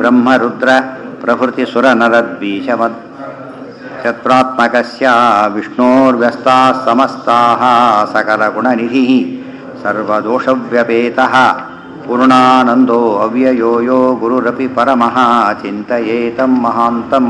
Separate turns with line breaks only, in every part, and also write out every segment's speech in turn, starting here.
ಬ್ರಹ್ಮರುದ್ರ ಪ್ರಭೃತಿ ಸುರನರದ್ವೀಶಮದ್ ಶತ್ರಾತ್ಮಕಸ್ಯ ವಿಷ್ಣೋರ್ವ್ಯಸ್ತಾः ಸಮಸ್ತಾः सकलगुणनिधिः सर्वदोषव्यपेतः पूर्णानन्दो अव्ययो यो गुरुरपि परमः ಚಿಂತಯೇತಂ ಮಹಾಂತಂ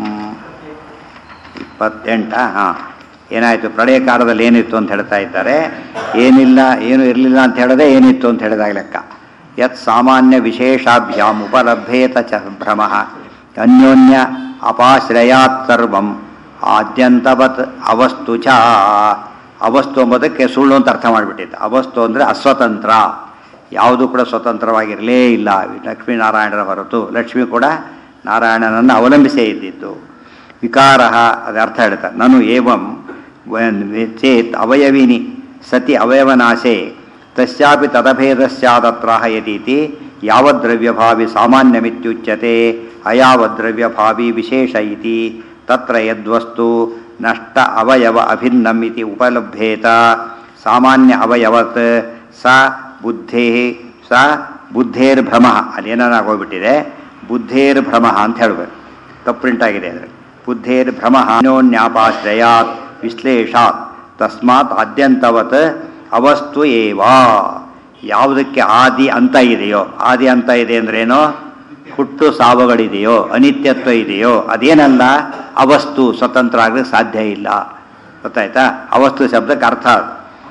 ಇಪ್ಪತ್ತೆಂಟ ಹಾಂ ಏನಾಯಿತು ಪ್ರಳಯ ಕಾಲದಲ್ಲಿ ಏನಿತ್ತು ಅಂತ ಹೇಳ್ತಾ ಇದ್ದಾರೆ ಏನಿಲ್ಲ ಏನು ಇರಲಿಲ್ಲ ಅಂತ ಹೇಳದೆ ಏನಿತ್ತು ಅಂತ ಹೇಳಿದಾಗ ಲೆಕ್ಕ ಯತ್ ಸಾಮಾನ್ಯ ವಿಶೇಷಾಭ್ಯಾಂ ಉಪಲಭ್ಯೇತ ಚ ಭ್ರಮ ಅನ್ಯೋನ್ಯ ಅಪಾಶ್ರಯಾತ್ ಸರ್ವಂ ಆದ್ಯಂತವತ್ ಅವಸ್ತು ಚ ಅವಸ್ತು ಎಂಬುದಕ್ಕೆ ಸುಳ್ಳು ಅಂತ ಅರ್ಥ ಮಾಡಿಬಿಟ್ಟಿತ್ತು ಅವಸ್ತು ಅಂದರೆ ಅಸ್ವತಂತ್ರ ಯಾವುದೂ ಕೂಡ ಸ್ವತಂತ್ರವಾಗಿರಲೇ ಇಲ್ಲ ಲಕ್ಷ್ಮೀನಾರಾಯಣರ ಹೊರತು ಲಕ್ಷ್ಮಿ ಕೂಡ ನಾರಾಯಣನನ್ನು ಅವಲಂಬಿಸೇ ಇದ್ದಿದ್ದು ವಿಕಾರ ಅದು ಅರ್ಥ ಹೇಳ್ತಾರೆ ನಾನು ಏವಂ ಚೇತ್ ಅವಯವಿನಿ ಸತಿ ಅವಯವನಾಶೆ ತಸ್ಯಾಪಿ ತದಭೇದ ಸ್ಯಾದತ್ರಾಹ ಯದೀತಿ ಯಾವದ್ರವ್ಯಭಾವಿ ಸಾಮಾನ್ಯಮಿತ್ಯುಚ್ಯತೆ ಅಯಾವದ್ರವ್ಯಭಾವಿ ವಿಶೇಷ ಇತಿ ತತ್ರ ಯದ್ವಸ್ತು ನಷ್ಟ ಅವಯವ ಅಭಿನ್ನಂ ಇತಿ ಉಪಲಭ್ಯೇತ ಸಾಮಾನ್ಯ ಅವಯವತ್ ಸ ಬುದ್ಧೇ ಸ ಬುದ್ಧೇರ್ಭ್ರಮ ಅಲ್ಲೇನಾಗೋಗ್ಬಿಟ್ಟಿದೆ ಬುದ್ಧೇರ್ಭ್ರಮ ಅಂತ ಹೇಳಬೇಕು ತಪ್ಪು ಪ್ರಿಂಟ್ ಆಗಿದೆ ಅಂದರೆ ಬುದ್ಧೇರ್ಭ್ರಮ ಅನ್ಯೋನ್ಯಾಪಾಶ್ರಯಾತ್ ವಿಶ್ಲೇಷಾತ್ ತಸ್ಮಾತ್ ಆದ್ಯಂತವತ್ ಅವಸ್ತು ಏವ ಯಾವುದಕ್ಕೆ ಆದಿ ಅಂತ ಇದೆಯೋ ಆದಿ ಅಂತ ಇದೆ ಅಂದ್ರೇನೋ ಹುಟ್ಟು ಸಾವುಗಳಿದೆಯೋ ಅನಿತ್ಯತ್ವ ಇದೆಯೋ ಅದೇನಲ್ಲ ಅವಸ್ತು ಸ್ವತಂತ್ರ ಆಗಲಿಕ್ಕೆ ಸಾಧ್ಯ ಇಲ್ಲ ಗೊತ್ತಾಯ್ತಾ ಅವಸ್ತು ಶಬ್ದಕ್ಕೆ ಅರ್ಥ ಅದು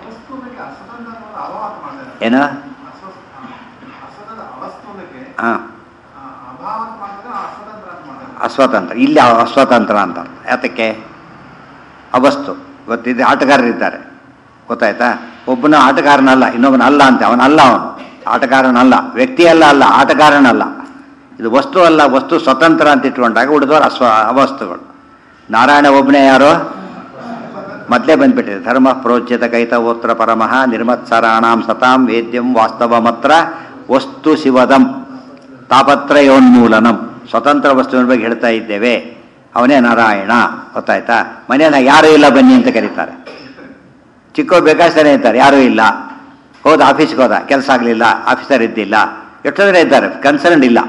ಏನ ಹಾಂ ಅಸ್ವತಂತ್ರ ಇಲ್ಲಿ ಅಸ್ವತಂತ್ರ ಅಂತ ಯಾತಕ್ಕೆ ಅವಸ್ತು ಗೊತ್ತಿದೆ ಆಟಗಾರರಿದ್ದಾರೆ ಗೊತ್ತಾಯ್ತಾ ಒಬ್ಬನ ಆಟಗಾರನಲ್ಲ ಇನ್ನೊಬ್ಬನ ಅಲ್ಲ ಅಂತ ಅವನಲ್ಲ ಅವನು ಆಟಗಾರನಲ್ಲ ವ್ಯಕ್ತಿ ಅಲ್ಲ ಅಲ್ಲ ಆಟಗಾರನಲ್ಲ ಇದು ವಸ್ತು ಅಲ್ಲ ವಸ್ತು ಸ್ವತಂತ್ರ ಅಂತ ಇಟ್ಕೊಂಡಾಗ ಉಳಿದವರು ಅಸ್ವ ಅವಸ್ತುಗಳು ನಾರಾಯಣ ಒಬ್ಬನೇ ಯಾರೋ ಮೊದಲೇ ಬಂದ್ಬಿಟ್ಟಿದೆ ಧರ್ಮ ಪ್ರೋಚ್ಯತ ಕೈತವೋತ್ರ ಪರಮಃ ನಿರ್ಮತ್ಸರಾಣಾಂ ಸತಾಂ ವೇದ್ಯಂ ವಾಸ್ತವಮತ್ರ ವಸ್ತು ಶಿವದಂ ತಾಪತ್ರಯೋನ್ಮೂಲನಂ ಸ್ವತಂತ್ರ ವಸ್ತುವಿನ ಬಗ್ಗೆ ಹೇಳ್ತಾ ಇದ್ದೇವೆ ಅವನೇ ನಾರಾಯಣ ಗೊತ್ತಾಯ್ತಾ ಮನೆಯನ್ನ ಯಾರೂ ಇಲ್ಲ ಬನ್ನಿ ಅಂತ ಕರೀತಾರೆ ಚಿಕ್ಕ ಬೇಕಾಸ್ತಾನೆ ಇರ್ತಾರೆ ಯಾರೂ ಇಲ್ಲ ಹೋದ ಆಫೀಸ್ಗೆ ಹೋದ ಕೆಲಸ ಆಗಲಿಲ್ಲ ಆಫೀಸರ್ ಇದ್ದಿಲ್ಲ ಎಷ್ಟು ಜನ ಇದ್ದಾರೆ ಕನ್ಸರ್ನ್ ಇಲ್ಲ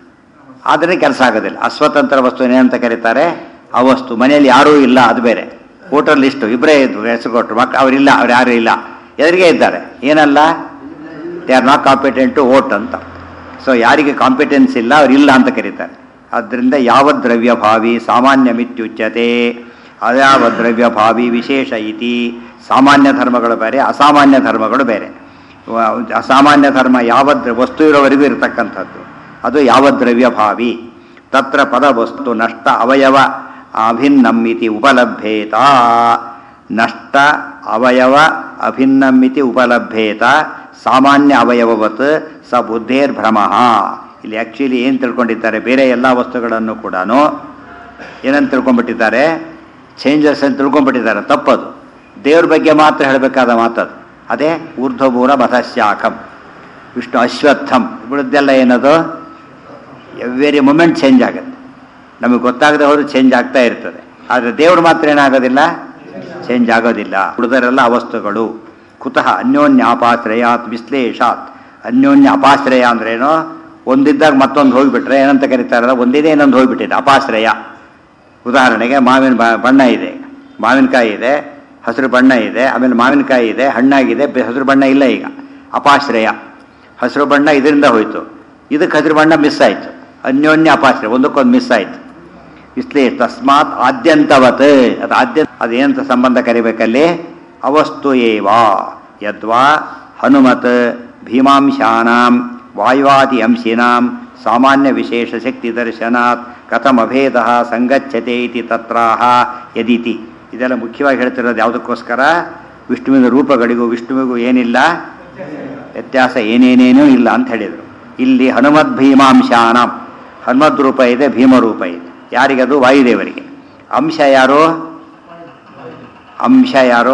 ಆದರೆ ಕೆಲಸ ಆಗೋದಿಲ್ಲ ಅಸ್ವತಂತ್ರ ವಸ್ತು ಏನಂತ ಕರೀತಾರೆ ಆ ವಸ್ತು ಮನೆಯಲ್ಲಿ ಯಾರೂ ಇಲ್ಲ ಅದು ಬೇರೆ ವೋಟರ್ ಲಿಸ್ಟು ಇಬ್ಬರೇ ಇದ್ರು ಹೆಸರು ಕೊಟ್ಟರು ಮಕ್ಕಳು ಅವರಿಲ್ಲ ಅವ್ರು ಯಾರೂ ಇಲ್ಲ ಎದುರಿಗೆ ಇದ್ದಾರೆ ಏನಲ್ಲ they are not competent to vote ಅಂತ ಸೊ ಯಾರಿಗೆ ಕಾಂಪಿಟೆನ್ಸ್ ಇಲ್ಲ ಅವರಿಲ್ಲ ಅಂತ ಕರೀತಾರೆ ಆದ್ದರಿಂದ ಯಾವ ದ್ರವ್ಯಭಾವಿ ಸಾಮಾನ್ಯ ಮಿತ್ಯುಚ್ಯತೆ ಅದ್ಯಾವ ದ್ರವ್ಯಭಾವಿ ವಿಶೇಷ ಇತಿ ಸಾಮಾನ್ಯ ಧರ್ಮಗಳು ಬೇರೆ ಅಸಾಮಾನ್ಯ ಧರ್ಮಗಳು ಬೇರೆ ಅಸಾಮಾನ್ಯ ಧರ್ಮ ಯಾವ ದ್ರ- ವಸ್ತು ಇರೋವರೆಗೂ ಇರತಕ್ಕಂಥದ್ದು ಅದು ಯಾವ ದ್ರವ್ಯಭಾವಿ ತತ್ರ ಪದ ವಸ್ತು ನಷ್ಟ ಅವಯವ ಅಭಿನ್ನಮ್ಮಿತಿ ಉಪಲಭ್ಯೇತ ನಷ್ಟ ಅವಯವ ಅಭಿನ್ನಮ್ಮಿತಿ ಉಪಲಭ್ಯೇತ ಸಾಮಾನ್ಯ ಅವಯವವತ್ ಸ ಬುದ್ಧೇರ್ಭ್ರಮ ಇಲ್ಲಿ ಆ್ಯಕ್ಚುಲಿ ಏನು ತಿಳ್ಕೊಂಡಿದ್ದಾರೆ ಬೇರೆ ಎಲ್ಲ ವಸ್ತುಗಳನ್ನು ಕೂಡ ಏನಂತ ತಿಳ್ಕೊಂಡ್ಬಿಟ್ಟಿದ್ದಾರೆ ಚೇಂಜಸ್ ಅಂತ ತಿಳ್ಕೊಂಡ್ಬಿಟ್ಟಿದ್ದಾರೆ ತಪ್ಪದು ದೇವ್ರ ಬಗ್ಗೆ ಮಾತ್ರ ಹೇಳಬೇಕಾದ ಮಾತದು ಅದೇ ಊರ್ಧ್ವಭೂರ ಮತಶಾಖಂ ವಿಷ್ಣು ಅಶ್ವತ್ಥಂ ಇವುಗಳದ್ದೆಲ್ಲ ಏನದು ಎವ್ರಿ ಮೊಮೆಂಟ್ ಚೇಂಜ್ ಆಗುತ್ತೆ ನಮಗೆ ಗೊತ್ತಾಗದೆ ಹೋದ್ರು ಚೇಂಜ್ ಆಗ್ತಾ ಇರ್ತದೆ ಆದರೆ ದೇವ್ರು ಮಾತ್ರ ಏನಾಗೋದಿಲ್ಲ ಚೇಂಜ್ ಆಗೋದಿಲ್ಲ ಉಳಿದರೆಲ್ಲ ಅವಸ್ತುಗಳು ಕುತಃ ಅನ್ಯೋನ್ಯಾಪಾಶ್ರಯಾತ್ ವಿಶ್ಲೇಷಾತ್ ಅನ್ಯೋನ್ಯ ಅಪಾಶ್ರಯ ಅಂದ್ರೇನು ಒಂದಿದ್ದಾಗ ಮತ್ತೊಂದು ಹೋಗಿಬಿಟ್ರೆ ಏನಂತ ಕರೀತಾರಲ್ಲ ಒಂದಿದೆ ಇನ್ನೊಂದು ಹೋಗಿಬಿಟ್ಟಿದೆ ಅಪಾಶ್ರಯ ಉದಾಹರಣೆಗೆ ಮಾವಿನ ಬ- ಬಣ್ಣ ಇದೆ ಮಾವಿನಕಾಯಿ ಇದೆ ಹಸಿರು ಬಣ್ಣ ಇದೆ ಆಮೇಲೆ ಮಾವಿನಕಾಯಿ ಇದೆ ಹಣ್ಣಾಗಿದೆ ಬೆ- ಹಸಿರು ಬಣ್ಣ ಇಲ್ಲ ಈಗ ಅಪಾಶ್ರಯ ಹಸಿರು ಬಣ್ಣ ಇದರಿಂದ ಹೋಯಿತು ಇದಕ್ಕೆ ಹಸಿರು ಬಣ್ಣ ಮಿಸ್ ಆಯಿತು ಅನ್ಯೋನ್ಯ ಅಪಾಶ್ರಯ ಒಂದಕ್ಕೊಂದು ಮಿಸ್ ಆಯಿತು ಇಸ್ಲೇ ತಸ್ಮಾತ್ ಆದ್ಯಂತವತ್ ಅದು ಆದ್ಯ ಅದೇನಂತ ಸಂಬಂಧ ಕರಿಬೇಕಲ್ಲಿ ಅವಸ್ತು ಏವ ಯದ್ವಾ ಹನುಮತ್ ಭೀಮಾಂಶಾನಾಂ ವಾಯುವಾದಿ ಅಂಶಿನಾಂ ಸಾಮಾನ್ಯ ವಿಶೇಷ ಶಕ್ತಿ ದರ್ಶನಾತ್ ಕಥಮಭೇದ ಸಂಗಚ್ಯತೆ ಇತಿ ತತ್ರಾಹ ಯದಿತಿ ಇದೆಲ್ಲ ಮುಖ್ಯವಾಗಿ ಹೇಳ್ತಿರೋದು ಯಾವುದಕ್ಕೋಸ್ಕರ ವಿಷ್ಣುವಿನ ರೂಪಗಳಿಗೂ ವಿಷ್ಣುವಿಗೂ ಏನಿಲ್ಲ ವ್ಯತ್ಯಾಸ ಏನೇನೇನೂ ಇಲ್ಲ ಅಂತ ಹೇಳಿದರು ಇಲ್ಲಿ ಹನುಮದ್ ಭೀಮಾಂಶಾನಾಂ ಹನುಮದ್ ರೂಪ ಇದೆ ಭೀಮ ರೂಪ ಇದೆ ಯಾರಿಗದು ವಾಯುದೇವರಿಗೆ ಅಂಶ ಯಾರು ಅಂಶ ಯಾರು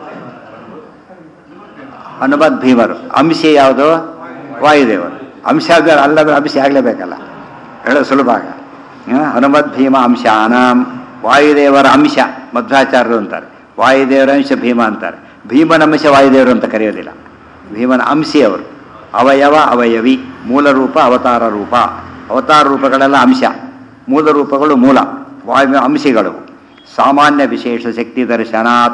ಹನುಮದ್ ಭೀಮರು ಅಂಶ ಯಾವುದು ವಾಯುದೇವರು ಅಂಶ ಆಗ- ಅಲ್ಲ ಅಂಶ ಆಗಲೇಬೇಕಲ್ಲ ಹೇಳೋ ಸುಲಭ ಆಗ ಹ? ಹನುಮದ್ ಭೀಮ ಅಂಶಾನಾಂ ವಾಯುದೇವರ ಅಂಶ ಮಧ್ವಾಚಾರ್ಯರು ಅಂತಾರೆ ವಾಯುದೇವರ ಅಂಶ ಭೀಮ ಅಂತಾರೆ ಭೀಮನ ಅಂಶ ವಾಯುದೇವರು ಅಂತ ಕರೆಯೋದಿಲ್ಲ ಭೀಮನ ಅಂಶಿ ಅವರು ಅವಯವ ಅವಯವಿ ಮೂಲ ರೂಪ ಅವತಾರ ರೂಪ ಅವತಾರ ರೂಪಗಳೆಲ್ಲ ಅಂಶ ಮೂಲ ರೂಪಗಳು ಮೂಲ ವಾಯು ಅಂಶಗಳು ಸಾಮಾನ್ಯ ವಿಶೇಷ ಶಕ್ತಿ ದರ್ಶನಾತ್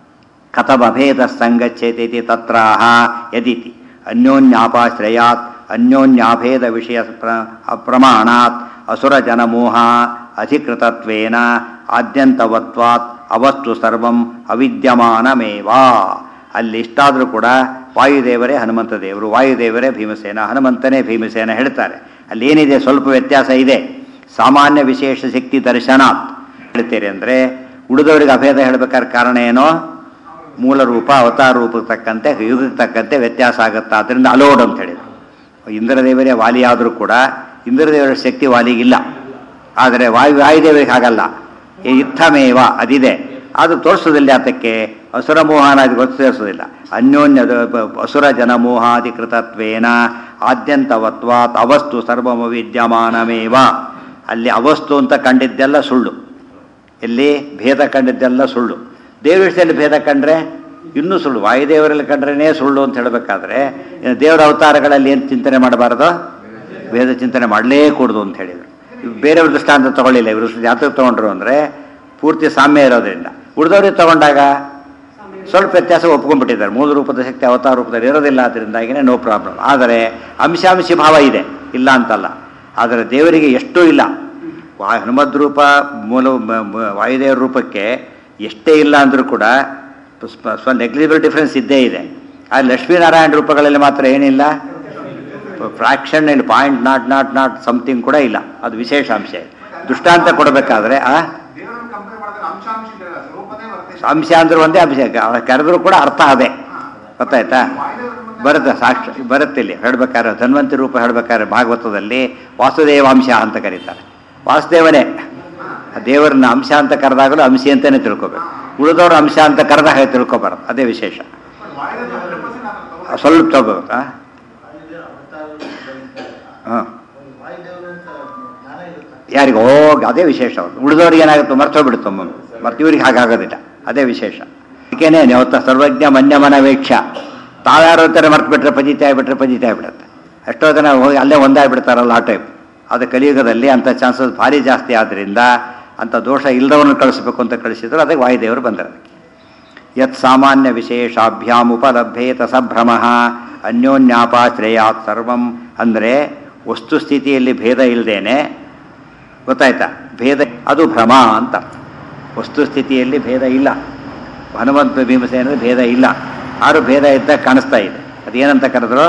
ಕಥಮಭೇದ ಸಂಗಚ್ಚೇತಿ ತತ್ರಾಹ ಯದಿತಿ ಅನ್ಯೋನ್ಯಾಪಾಶ್ರಯಾತ್ ಅನ್ಯೋನ್ಯಾಭೇದ ವಿಷಯ ಪ್ರ- ಪ್ರಮಾಣಾತ್ ಅಸುರ ಜನಮೋಹ ಅಧಿಕೃತತ್ವೇನ ಆದ್ಯಂತವತ್ವಾತ್ ಅವಸ್ತು ಸರ್ವಂ ಅವಿದ್ಯಮಾನಮೇವ ಅಲ್ಲಿ ಇಷ್ಟಾದರೂ ಕೂಡ ವಾಯುದೇವರೇ ಹನುಮಂತ ದೇವರು ವಾಯುದೇವರೇ ಭೀಮಸೇನ ಹನುಮಂತನೇ ಭೀಮಸೇನ ಹೇಳ್ತಾರೆ ಅಲ್ಲಿ ಏನಿದೆ ಸ್ವಲ್ಪ ವ್ಯತ್ಯಾಸ ಇದೆ ಸಾಮಾನ್ಯ ವಿಶೇಷ ಶಕ್ತಿ ದರ್ಶನಾತ್ ಹೇಳ್ತೀರಿ ಅಂದರೆ ಉಳಿದವರಿಗೆ ಅಭೇದ ಹೇಳ್ಬೇಕಾದ್ರೆ ಕಾರಣ ಏನೋ ಮೂಲ ರೂಪ ಅವತಾರ ರೂಪಕ್ಕೆ ತಕ್ಕಂತೆ ಯುಗಕ್ಕೆ ತಕ್ಕಂತೆ ವ್ಯತ್ಯಾಸ ಆಗುತ್ತಾ ಅದರಿಂದ ಅಲೋಡ್ ಅಂತ ಹೇಳಿದ್ರು ಇಂದ್ರದೇವರೇ ವಾಲಿ ಆದರೂ ಕೂಡ ಇಂದ್ರದೇವರ ಶಕ್ತಿ ವಾಲಿಗಿಲ್ಲ ಆದರೆ ವಾಯು ವಾಯುದೇವರಿಗೆ ಹಾಗಲ್ಲ ಈ ಇತ್ತಮೇವ ಅದಿದೆ ಅದು ತೋರಿಸೋದಿಲ್ಲ ಅದಕ್ಕೆ ಅಸುರ ಮೋಹಾನಾದಿ ಗೊತ್ತು ತೋರಿಸೋದಿಲ್ಲ ಅನ್ಯೋನ್ಯ ಅಸುರ ಜನಮೋಹಾಧಿಕೃತತ್ವೇನ ಆದ್ಯಂತವತ್ವಾತ್ ಅವಸ್ತು ಸರ್ವಮ ವಿದ್ಯಮಾನಮೇವ ಅಲ್ಲಿ ಅವಸ್ತು ಅಂತ ಕಂಡಿದ್ದೆಲ್ಲ ಸುಳ್ಳು ಎಲ್ಲಿ ಭೇದ ಕಂಡಿದ್ದೆಲ್ಲ ಸುಳ್ಳು ದೇವ್ರ ವಿಷಯದಲ್ಲಿ ಭೇದ ಕಂಡ್ರೆ ಇನ್ನೂ ಸುಳ್ಳು ವಾಯುದೇವರಲ್ಲಿ ಕಂಡ್ರೇ ಸುಳ್ಳು ಅಂತ ಹೇಳಬೇಕಾದ್ರೆ ಇನ್ನು ದೇವರ ಅವತಾರಗಳಲ್ಲಿ ಏನು ಚಿಂತನೆ ಮಾಡಬಾರ್ದು ಭೇದ ಚಿಂತನೆ ಮಾಡಲೇ ಕೂಡದು ಅಂತ ಹೇಳಿದರು ಬೇರೆಯವ್ರ ದೃಷ್ಟಾಂತ ತಗೊಳ್ಳಿಲ್ಲ ಇವರು ಯಾತಕ್ಕೆ ತಗೊಂಡ್ರು ಅಂದರೆ ಪೂರ್ತಿ ಸಾಮ್ಯ ಇರೋದ್ರಿಂದ ಉಳಿದವ್ರಿಗೆ ತಗೊಂಡಾಗ ಸ್ವಲ್ಪ ವ್ಯತ್ಯಾಸ ಒಪ್ಕೊಂಡ್ಬಿಟ್ಟಿದ್ದಾರೆ ಮೂಲ ರೂಪದ ಶಕ್ತಿ ಅವತಾರ ರೂಪದಲ್ಲಿ ಇರೋದಿಲ್ಲ ಅದರಿಂದಾಗಿನೇ ನೋ ಪ್ರಾಬ್ಲಮ್ ಆದರೆ ಅಂಶಾಂಶಿ ಭಾವ ಇದೆ ಇಲ್ಲ ಅಂತಲ್ಲ ಆದರೆ ದೇವರಿಗೆ ಎಷ್ಟೂ ಇಲ್ಲ ವಾ ಹನುಮದ್ ರೂಪ ಮೂಲ ಮ- ಮ- ವಾಯುದೇವರ ರೂಪಕ್ಕೆ ಎಷ್ಟೇ ಇಲ್ಲ ಅಂದರೂ ಕೂಡ ಸ್ವ- ಸ್ವ ನೆಗ್ಲಿಬಲ್ ಡಿಫ್ರೆನ್ಸ್ ಇದ್ದೇ ಇದೆ ಆ ಲಕ್ಷ್ಮೀನಾರಾಯಣ ರೂಪಗಳಲ್ಲಿ ಮಾತ್ರ ಏನಿಲ್ಲ ಫ್ರಾಕ್ಷನ್ ಇಲ್ಲಿ point not not not something ಕೂಡ ಇಲ್ಲ ಅದು ವಿಶೇಷ ಅಂಶ ಇದೆ ದೃಷ್ಟಾಂತ ಕೊಡಬೇಕಾದ್ರೆ ಆ
ದೇವರನ್ನು ಕಂಪೇರ್ ಮಾಡಿದ್ರೆ ಅಂಶಾಂಶ ಇದೆ, ಸ್ವರೂಪನೇ ಬರುತ್ತೆ
ಅಂಶ ಅಂದ್ರೆ ಒಂದೇ ಅಂಶ ಕರೆದ್ರು ಕೂಡ ಅರ್ಥ ಅದೇ ಗೊತ್ತಾಯ್ತಾ ಬರುತ್ತೆ ಸಾಕ್ಷಿ ಬರುತ್ತೆ ಇಲ್ಲಿ ಹೇಳ್ಬೇಕಾದ್ರೆ ಧನ್ವಂತಿ ರೂಪ ಹೇಳ್ಬೇಕಾದ್ರೆ ಭಾಗವತದಲ್ಲಿ ವಾಸುದೇವಾಂಶ ಅಂತ ಕರೀತಾರೆ ವಾಸುದೇವನೇ ಆ ದೇವರನ್ನ ಅಂಶ ಅಂತ ಕರೆದಾಗಲೂ ಅಂಶಿ ಅಂತಾನೆ ತಿಳ್ಕೊಬೇಕು ಉಳಿದವರು ಅಂಶ ಅಂತ ಕರೆದಾಗ ತಿಳ್ಕೊಬಾರ್ದು ಅದೇ ವಿಶೇಷ
ವಾಯುದೇವರು 100% ಅದನ್ನ ತಗೊಳ್ತಾರೆ.
ಸ್ವಲ್ಪ ತಗೋಬೇಕು ಹಾಂ ಹಾಂ ಯಾರಿಗೆ ಹೋಗಿ ಅದೇ ವಿಶೇಷ ಅವ್ರು ಉಳಿದವ್ರಿಗೆ ಏನಾಗುತ್ತೆ ಮರ್ತೋಗ್ಬಿಡುತ್ತೆ ಒಮ್ಮೊಮ್ಮೆ ಮರ್ತು ಇವ್ರಿಗೆ ಹಾಗಾಗೋದಿಲ್ಲ ಅದೇ ವಿಶೇಷ ಅದಕ್ಕೇನೆ ಯಾವತ್ತ ಸರ್ವಜ್ಞ ಮನ್ಯ ಮನವೇಕ್ಷ ತಾವ್ಯಾರೋ ಥರ ಮರ್ತು ಬಿಟ್ರೆ ಪಜಿತಿ ಆಗಿಬಿಟ್ರೆ ಪಜಿತಿ ಆಗಿಬಿಡುತ್ತೆ ಎಷ್ಟೋ ಜನ ಹೋಗಿ ಅಲ್ಲೇ ಒಂದಾಗ್ಬಿಡ್ತಾರಲ್ಲ ಆ ಟೈಪ್ ಅದು ಕಲಿಯುಗದಲ್ಲಿ ಅಂಥ ಚಾನ್ಸಸ್ ಭಾರಿ ಜಾಸ್ತಿ ಆದ್ದರಿಂದ ಅಂಥ ದೋಷ ಇಲ್ಲದವರನ್ನು ಕಳಿಸ್ಬೇಕು ಅಂತ ಕಳಿಸಿದ್ರು ಅದಕ್ಕೆ ವಾಯುದೇವರು ಬಂದರು ಯತ್ ಸಾಮಾನ್ಯ ವಿಶೇಷಾಭ್ಯಾಮ್ ಉಪಲಭ್ಯೇತ ಸಂಭ್ರಮ ಅನ್ಯೋನ್ಯಾಪಾಶ್ರಯಾತ್ ಸರ್ವಂ ಅಂದರೆ ವಸ್ತುಸ್ಥಿತಿಯಲ್ಲಿ ಭೇದ ಇಲ್ಲದೇನೆ ಗೊತ್ತಾಯ್ತಾ ಭೇದ ಅದು ಭ್ರಮ ಅಂತ ಅರ್ಥ. ವಸ್ತುಸ್ಥಿತಿಯಲ್ಲಿ ಭೇದ ಇಲ್ಲ ಹನುಮಂತ ಭೀಮಸೇನ ಭೇದ ಇಲ್ಲ ಆರು ಭೇದ ಇದ್ದ ಕಾಣಿಸ್ತಾ ಇದೆ ಅದೇನಂತ ಕರೆದ್ರು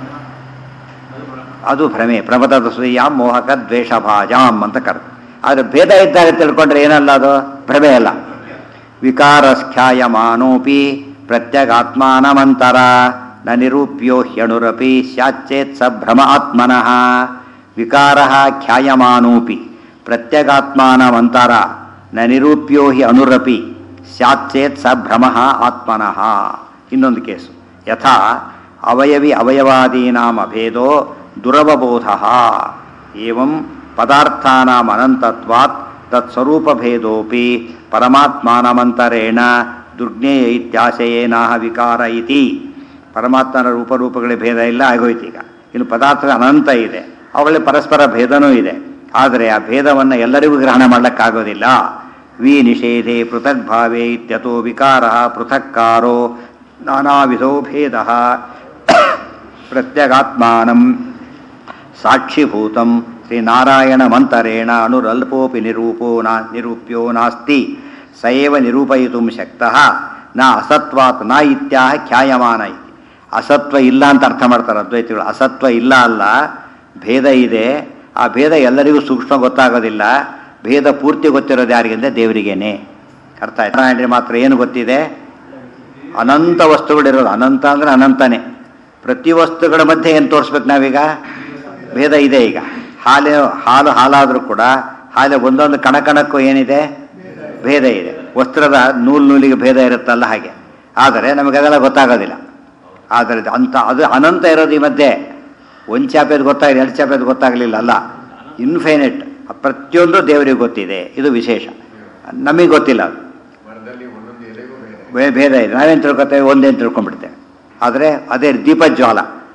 ಅದು ಭ್ರಮೆ ಪ್ರಮದದ ಸ್ವೀಯಾಂ ಮೋಹಕ ದ್ವೇಷ ಭಾಜಾಂ ಅಂತ ಕರೆದು ಆದರೆ ಭೇದ ಇದ್ದಾಗ ತಿಳ್ಕೊಂಡ್ರೆ ಏನಲ್ಲ ಅದು ಭ್ರಮೆ ಅಲ್ಲ ವಿಕಾರಸ್ಖ್ಯಾಯಮಾನೋಪಿ ಪ್ರತ್ಯಗಾತ್ಮಾನಮಂತರ ನ ನಿರೂಪ್ಯೋ ಹ್ಯಣುರಪಿ ಸ್ಯಾಚ್ಚೇತ್ ಸ ಭ್ರಮ ಆತ್ಮನಃ ವಿಕಾರ ಖ್ಯಾಯಮಾನೋಪಿ ಪ್ರತ್ಯಗಾತ್ಮಾನಮಂತರ ನ ನಿರೂಪ್ಯೋ ಹಿ ಅನುರಪಿ ಸ್ಯಾಚ್ಚೇತ್ ಸ ಭ್ರಮ ಆತ್ಮನಃ ಇನ್ನೊಂದು ಕೇಸು ಯಥಾ ಅವಯವಿ ಅವಯವಾದೀನಾಂ ಅಭೇದೋ ದುರವಬೋಧ ಏವಂ ಪದಾರ್ಥಾನಾಂ ಅನಂತತ್ವಾತ್ ತತ್ಸ್ವರೂಪಭೇದೋಪಿ ಪರಮಾತ್ಮಾನಮಂತರೇಣ ದುರ್ಜ್ಞೇಯ ಇತ್ಯಾಶಯೇನಾಹ ವಿಕಾರ ಇತಿ ಪರಮಾತ್ಮನ ರೂಪರೂಪಗಳಿಗೆ ಭೇದ ಇಲ್ಲ ಆಗೋಯ್ತು ಈಗ ಇನ್ನು ಪದಾರ್ಥ ಅನಂತ ಇದೆ ಅವುಗಳಲ್ಲಿ ಪರಸ್ಪರ ಭೇದನೂ ಇದೆ ಆದರೆ ಆ ಭೇದವನ್ನು ಎಲ್ಲರಿಗೂ ಗ್ರಹಣ ಮಾಡಲಿಕ್ಕಾಗೋದಿಲ್ಲ ವಿ ನಿಷೇಧೆ ಪೃಥಕ್ ಭಾವೇ ಇತ್ಯತೋ ವಿಕಾರ ಪೃಥಕ್ಕಾರೋ ನಾನಾವಿಧೋ ಭೇದ ಪ್ರತ್ಯಗಾತ್ಮಾನಂ ಸಾಕ್ಷಿಭೂತಂ ಶ್ರೀನಾರಾಯಣಮಂತರೇಣ ಅನುರಲ್ಪೋಪಿ ನಿರೂಪೋ ನಾ ನಿರೂಪ್ಯೋ ನಾಸ್ತಿ ಸಯೇವ ನಿರೂಪಯಿತು ಶಕ್ತಃ ನ ಅಸತ್ವಾತ್ ನ ಇತ್ಯಾಹ ಖ್ಯಾಯಮಾನ ಇತಿ ಅಸತ್ವ ಇಲ್ಲ ಅಂತ ಅರ್ಥ ಮಾಡ್ತಾರೆ ಅದ್ವೈತಿಗಳು ಅಸತ್ವ ಇಲ್ಲ ಅಲ್ಲ ಭೇದ ಇದೆ ಆ ಭೇದ ಎಲ್ಲರಿಗೂ ಸೂಕ್ಷ್ಮ ಗೊತ್ತಾಗೋದಿಲ್ಲ ಭೇದ ಪೂರ್ತಿ ಗೊತ್ತಿರೋದು ಯಾರಿಗೆಂದ್ರೆ ದೇವರಿಗೇನೆ ಅರ್ಥ ಆಯ್ತು ನಾರಾಯಣರಿಗೆ ಮಾತ್ರ ಏನು ಗೊತ್ತಿದೆ ಅನಂತ ವಸ್ತುಗಳಿರೋದು ಅನಂತ ಅಂದರೆ ಅನಂತನೇ ಪ್ರತಿ ವಸ್ತುಗಳ ಮಧ್ಯೆ ಏನು ತೋರಿಸ್ಬೇಕು ನಾವೀಗ ಭೇದ ಇದೆ ಈಗ ಹಾಲು ಹಾಲು ಹಾಲಾದರೂ ಕೂಡ ಹಾಲು ಒಂದೊಂದು ಕಣಕಣಕ್ಕೂ ಏನಿದೆ ಭೇದ ಇದೆ ವಸ್ತ್ರದ ನೂಲು ನೂಲಿಗೆ ಭೇದ ಇರುತ್ತಲ್ಲ ಹಾಗೆ ಆದರೆ ನಮಗೆ ಅದೆಲ್ಲ ಗೊತ್ತಾಗೋದಿಲ್ಲ ಆದರೆ ಇದು ಅಂತ ಅದು ಅನಂತ ಇರೋದು ಈ ಮಧ್ಯೆ ಒಂದು ಚಾಪೆದು ಗೊತ್ತಾಗಲಿ ಎರಡು ಚಾಪೆದು ಗೊತ್ತಾಗಲಿಲ್ಲ ಅಲ್ಲ ಇನ್ಫೈನೈಟ್ ಪ್ರತಿಯೊಂದು ದೇವರಿಗೆ ಗೊತ್ತಿದೆ ಇದು ವಿಶೇಷ ನಮಗೆ ಗೊತ್ತಿಲ್ಲ ಅದು
ಮರದಲ್ಲಿ ಒಂದೊಂದು ಎಲೆಗೂ ಬೇರೆ
ಭೇ- ಭೇದ ಇದೆ ನಾವೇನು ತಿಳ್ಕೊತೇವೆ ಒಂದೇನು ತಿಳ್ಕೊಂಡ್ಬಿಡ್ತೇವೆ ಆದರೆ ಅದೇ ದೀಪಜ್ವಾಲ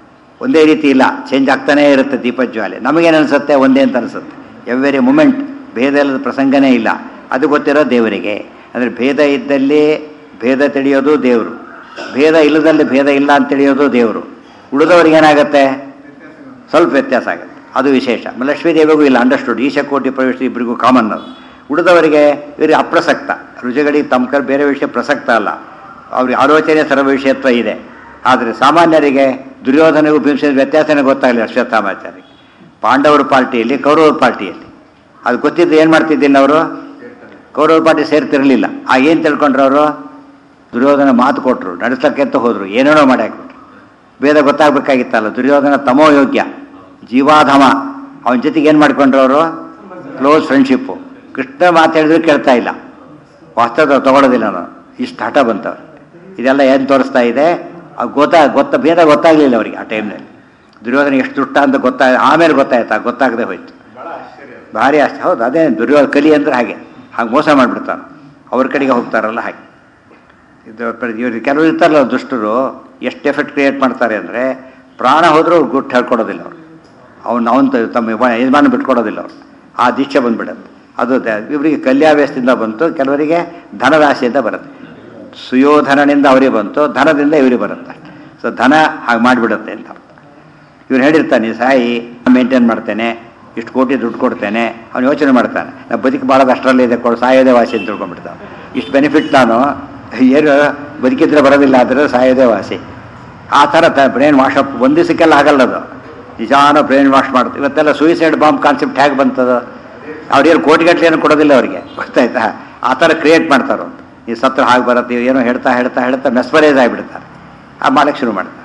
ಒಂದೇ ರೀತಿ ಇಲ್ಲ ಚೇಂಜ್ ಆಗ್ತಾನೇ ಇರುತ್ತೆ ದೀಪಜ್ವಾಲೆ ನಮಗೇನು ಅನಿಸುತ್ತೆ ಒಂದೇ ಅಂತ ಅನಿಸುತ್ತೆ ಎವ್ರಿ ಮೂಮೆಂಟ್ ಭೇದ ಇಲ್ಲದ ಪ್ರಸಂಗನೇ ಇಲ್ಲ ಅದು ಗೊತ್ತಿರೋ ದೇವರಿಗೆ ಅಂದರೆ ಭೇದ ಇದ್ದಲ್ಲಿ ಭೇದ ತಿಳಿಯೋದು ದೇವರು ಭೇದ ಇಲ್ಲದಲ್ಲಿ ಭೇದ ಇಲ್ಲ ಅಂತ ತಿಳಿಯೋದು ದೇವರು ಉಳಿದವ್ರಿಗೆ ಏನಾಗುತ್ತೆ ಸ್ವಲ್ಪ ವ್ಯತ್ಯಾಸ ಆಗುತ್ತೆ ಅದು ವಿಶೇಷ ಲಕ್ಷ್ಮೀ ದೇವಿಗೂ ಇಲ್ಲ ಅಂಡರ್ಸ್ಟುಡ್ ಈಶಕೋಟಿ ಪ್ರವೇಶ ಇಬ್ಬರಿಗೂ ಕಾಮನ್ ಅದು ಉಳಿದವರಿಗೆ ಇವರಿಗೆ ಅಪ್ರಸಕ್ತ ರುಚಿಗಳಿಗೆ ತಮ್ಮ ಕರ್ ಬೇರೆ ವಿಷಯ ಪ್ರಸಕ್ತ ಅಲ್ಲ ಅವ್ರಿಗೆ ಆಲೋಚನೆ ಸರ್ವ ವಿಷಯತ್ವ ಇದೆ ಆದರೆ ಸಾಮಾನ್ಯರಿಗೆ ದುರ್ಯೋಧನೆಗೂ ಭೀಮಸೇನ ವ್ಯತ್ಯಾಸನೇ ಗೊತ್ತಾಗಲಿಲ್ಲ ಅಶ್ವತ್ಥಾಮಾಚಾರ್ಯ ಪಾಂಡವರ ಪಾರ್ಟಿಯಲ್ಲಿ ಕೌರವರ ಪಾರ್ಟಿಯಲ್ಲಿ ಅದು ಗೊತ್ತಿದ್ದು ಏನು ಮಾಡ್ತಿದ್ದಿಲ್ಲ ಅವರು ಕೌರವರ ಪಾರ್ಟಿ ಸೇರ್ತಿರಲಿಲ್ಲ ಆ ಏನು ತಿಳ್ಕೊಂಡ್ರು ಅವರು ದುರ್ಯೋಧನ ಮಾತು ಕೊಟ್ಟರು ನಡೆಸಕ್ಕೆ ಅಂತ ಹೋದರು ಏನೇನೋ ಮಾಡಿ ಹಾಕ್ಬಿಟ್ರು ಭೇದ ಗೊತ್ತಾಗಬೇಕಾಗಿತ್ತಲ್ಲ ದುರ್ಯೋಧನ ತಮೋ ಯೋಗ್ಯ ಜೀವಾಧಮ ಅವನ ಜೊತೆಗೆ ಏನು ಮಾಡ್ಕೊಂಡ್ರು ಅವರು ಕ್ಲೋಸ್ ಫ್ರೆಂಡ್ಶಿಪ್ಪು ಕೃಷ್ಣ ಮಾತು ಹೇಳಿದ್ರು ಕೇಳ್ತಾ ಇಲ್ಲ ವಾಸ್ತವ ತಗೊಳ್ಳೋದಿಲ್ಲ ನಾನು ಇಷ್ಟು ಹಠ ಬಂತವ್ರು ಇದೆಲ್ಲ ಏನು ತೋರಿಸ್ತಾ ಇದೆ ಅದು ಗೊತ್ತಾ ಗೊತ್ತ ಭೇದ ಗೊತ್ತಾಗಲಿಲ್ಲ ಅವರಿಗೆ ಆ ಟೈಮ್ನಲ್ಲಿ ದುರ್ಯೋಧನ ಎಷ್ಟು ದುಷ್ಟ ಅಂತ ಗೊತ್ತಾ ಆಮೇಲೆ ಗೊತ್ತಾಯ್ತಾ ಗೊತ್ತಾಗದೆ ಹೋಯ್ತು
ಬಹಳ ಆಶ್ಚರ್ಯ ಅದು.
ಭಾರಿ ಅಷ್ಟು ಹೌದು ಅದೇ ದುರ್ಯೋಧನ ಕಲಿ ಅಂದ್ರೆ ಹಾಗೆ ಹಾಗೆ ಮೋಸ ಮಾಡಿಬಿಡ್ತಾನೆ ಅವ್ರ ಕಡೆಗೆ ಹೋಗ್ತಾರಲ್ಲ ಹಾಗೆ ಇದು ಪ್ರ- ಇವ್ರು ಕೆಲವರು ಇರ್ತಾರಲ್ಲ ದುಷ್ಟರು ಎಷ್ಟು ಎಫೆಕ್ಟ್ ಕ್ರಿಯೇಟ್ ಮಾಡ್ತಾರೆ ಅಂದರೆ ಪ್ರಾಣ ಹೋದರೂ ಅವ್ರು ಗುಟ್ಟು ಹೇಳ್ಕೊಡೋದಿಲ್ಲ ಅವರು ಅವ್ನು ಅವನು ತಮ್ಮ ಯಜ- ಯಜಮಾನ ಬಿಟ್ಕೊಡೋದಿಲ್ಲ ಅವರು ಆ ದೀಕ್ಷೆ ಬಂದ್ಬಿಡುತ್ತೆ ಅದು ದ- ಇವರಿಗೆ ಕಲ್ಯಾವ್ಯಾಸದಿಂದ ಬಂತು ಕೆಲವರಿಗೆ ಧನರಾಶಿಯಿಂದ ಬರುತ್ತೆ ಸುಯೋಧನನಿಂದ ಅವರಿಗೆ ಬಂತು ಧನದಿಂದ ಇವರಿಗೆ ಬರುತ್ತೆ ಸೊ ಧನ ಹಾಗೆ ಮಾಡಿಬಿಡುತ್ತೆ ಅಂತ ಅರ್ಥ ಇವ್ರು ಹೇಳಿರ್ತಾನೆ ಈ ಸಾಯಿ ಮೇಂಟೈನ್ ಮಾಡ್ತೇನೆ ಇಷ್ಟು ಕೋಟಿ ದುಡ್ಡು ಕೊಡ್ತೇನೆ ಅವ್ನು ಯೋಚನೆ ಮಾಡ್ತಾನೆ ನಾ ಬದುಕು ಭಾಳದ ಅಷ್ಟರಲ್ಲಿ ಇದೆ ಕೊಡು ಸಾಯೋದೇ ವಾಸಿ ಅಂತ ತಿಳ್ಕೊಂಡ್ಬಿಡ್ತಾನೆ ಇಷ್ಟು ಬೆನಿಫಿಟ್ ನಾನು ಏನು ಬದುಕಿದ್ರೆ ಬರೋದಿಲ್ಲ ಆದರೆ ಸಾಯೋದೇ ವಾಸಿ ಆ ಥರ ತ ಬ್ರೈನ್ ವಾಶ್ ಅಪ್ ಒಂದು ದಿವಸಕ್ಕೆಲ್ಲ ಆಗಲ್ಲ ಅದು ನಿಜಾನ ಬ್ರೈನ್ ವಾಶ್ ಮಾಡ್ತೀವಿ ಇವತ್ತೆಲ್ಲ ಸೂಯಿಸೈಡ್ ಬಾಂಬ್ ಕಾನ್ಸೆಪ್ಟ್ ಹೇಗೆ ಬಂತದು ಅವ್ರೇನು ಕೋಟಿಗಟ್ಟಲೆ ಏನು ಕೊಡೋದಿಲ್ಲ ಅವರಿಗೆ ಗೊತ್ತಾಯ್ತಾ ಆ ಥರ ಕ್ರಿಯೇಟ್ ಮಾಡ್ತಾರೆ ಅಂತ ಈ ಸತ್ರ ಹಾಗೆ ಬರುತ್ತೆ ಏನೋ ಹೇಳ್ತಾ ಹೇಳ್ತಾ ಹೇಳ್ತಾ ಮೆಸ್ಮರೈಸ್ ಆಗಿಬಿಡ್ತಾರೆ ಆ ಮಾಡಕ್ಕೆ ಶುರು ಮಾಡ್ತಾರೆ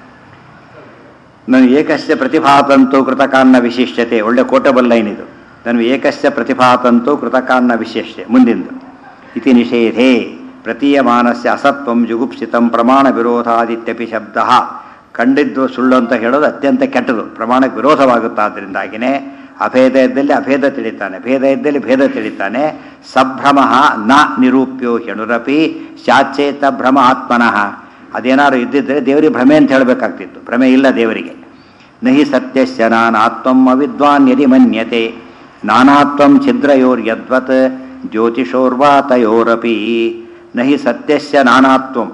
ನಾನು ಏಕಸ್ಯ ಪ್ರತಿಭಾತಂತು ಕೃತಕಾನ್ನ ವಿಶಿಷ್ಟತೆ ಒಳ್ಳೆ ಕೋಟಬಲ್ ಲೈನ್ ಇದು ನಾನು ಏಕಸ್ಯ ಪ್ರತಿಭಾತಂತು ಕೃತಕಾನ್ನ ವಿಶಿಷ್ಟೆ ಮುಂದಿಂದು ಇತಿ ನಿಷೇಧೆ ಪ್ರತೀಯಮಾನಸ್ಯ ಅಸತ್ವಂ ಜುಗುಪ್ಸಿತಂ ಪ್ರಮಾಣ ವಿರೋಧಾದಿತ್ಯಪಿ ಶಬ್ದ ಕಂಡಿದ್ದು ಸುಳ್ಳು ಅಂತ ಹೇಳೋದು ಅತ್ಯಂತ ಕೆಟ್ಟದು ಪ್ರಮಾಣಕ್ಕೆ ವಿರೋಧವಾಗುತ್ತಾದ್ರಿಂದಾಗಿನೇ ಅಭೇದ ಇದ್ದಲ್ಲಿ ಅಭೇದ ತಿಳಿತಾನೆ ಭೇದ ಇದ್ದಲ್ಲಿ ಭೇದ ತಿಳಿತಾನೆ ಸಂಭ್ರಮ ನ ನಿರೂಪ್ಯೋ ಹೆಣುರಪಿ ಶಾಚೇತ ಭ್ರಮ ಆತ್ಮನಃ ಅದೇನಾದ್ರು ಇದ್ದಿದ್ರೆ ದೇವರಿಗೆ ಭ್ರಮೆ ಅಂತ ಹೇಳಬೇಕಾಗ್ತಿತ್ತು ಭ್ರಮೆ ಇಲ್ಲ ದೇವರಿಗೆ ನಹಿ ಸತ್ಯಸ್ಯ ನಾನಾತ್ವಂ ಅವಿದ್ವಾನ್ ಯದಿ ಮನ್ಯತೆ ನಾನಾತ್ವಂ ಛಿದ್ರಯೋರ್ಯದ್ವತ್ ಜ್ಯೋತಿಷೋರ್ವಾತಯೋರಪಿ ನಹಿ ಸತ್ಯಸ್ಯ ನಾನಾತ್ವಂ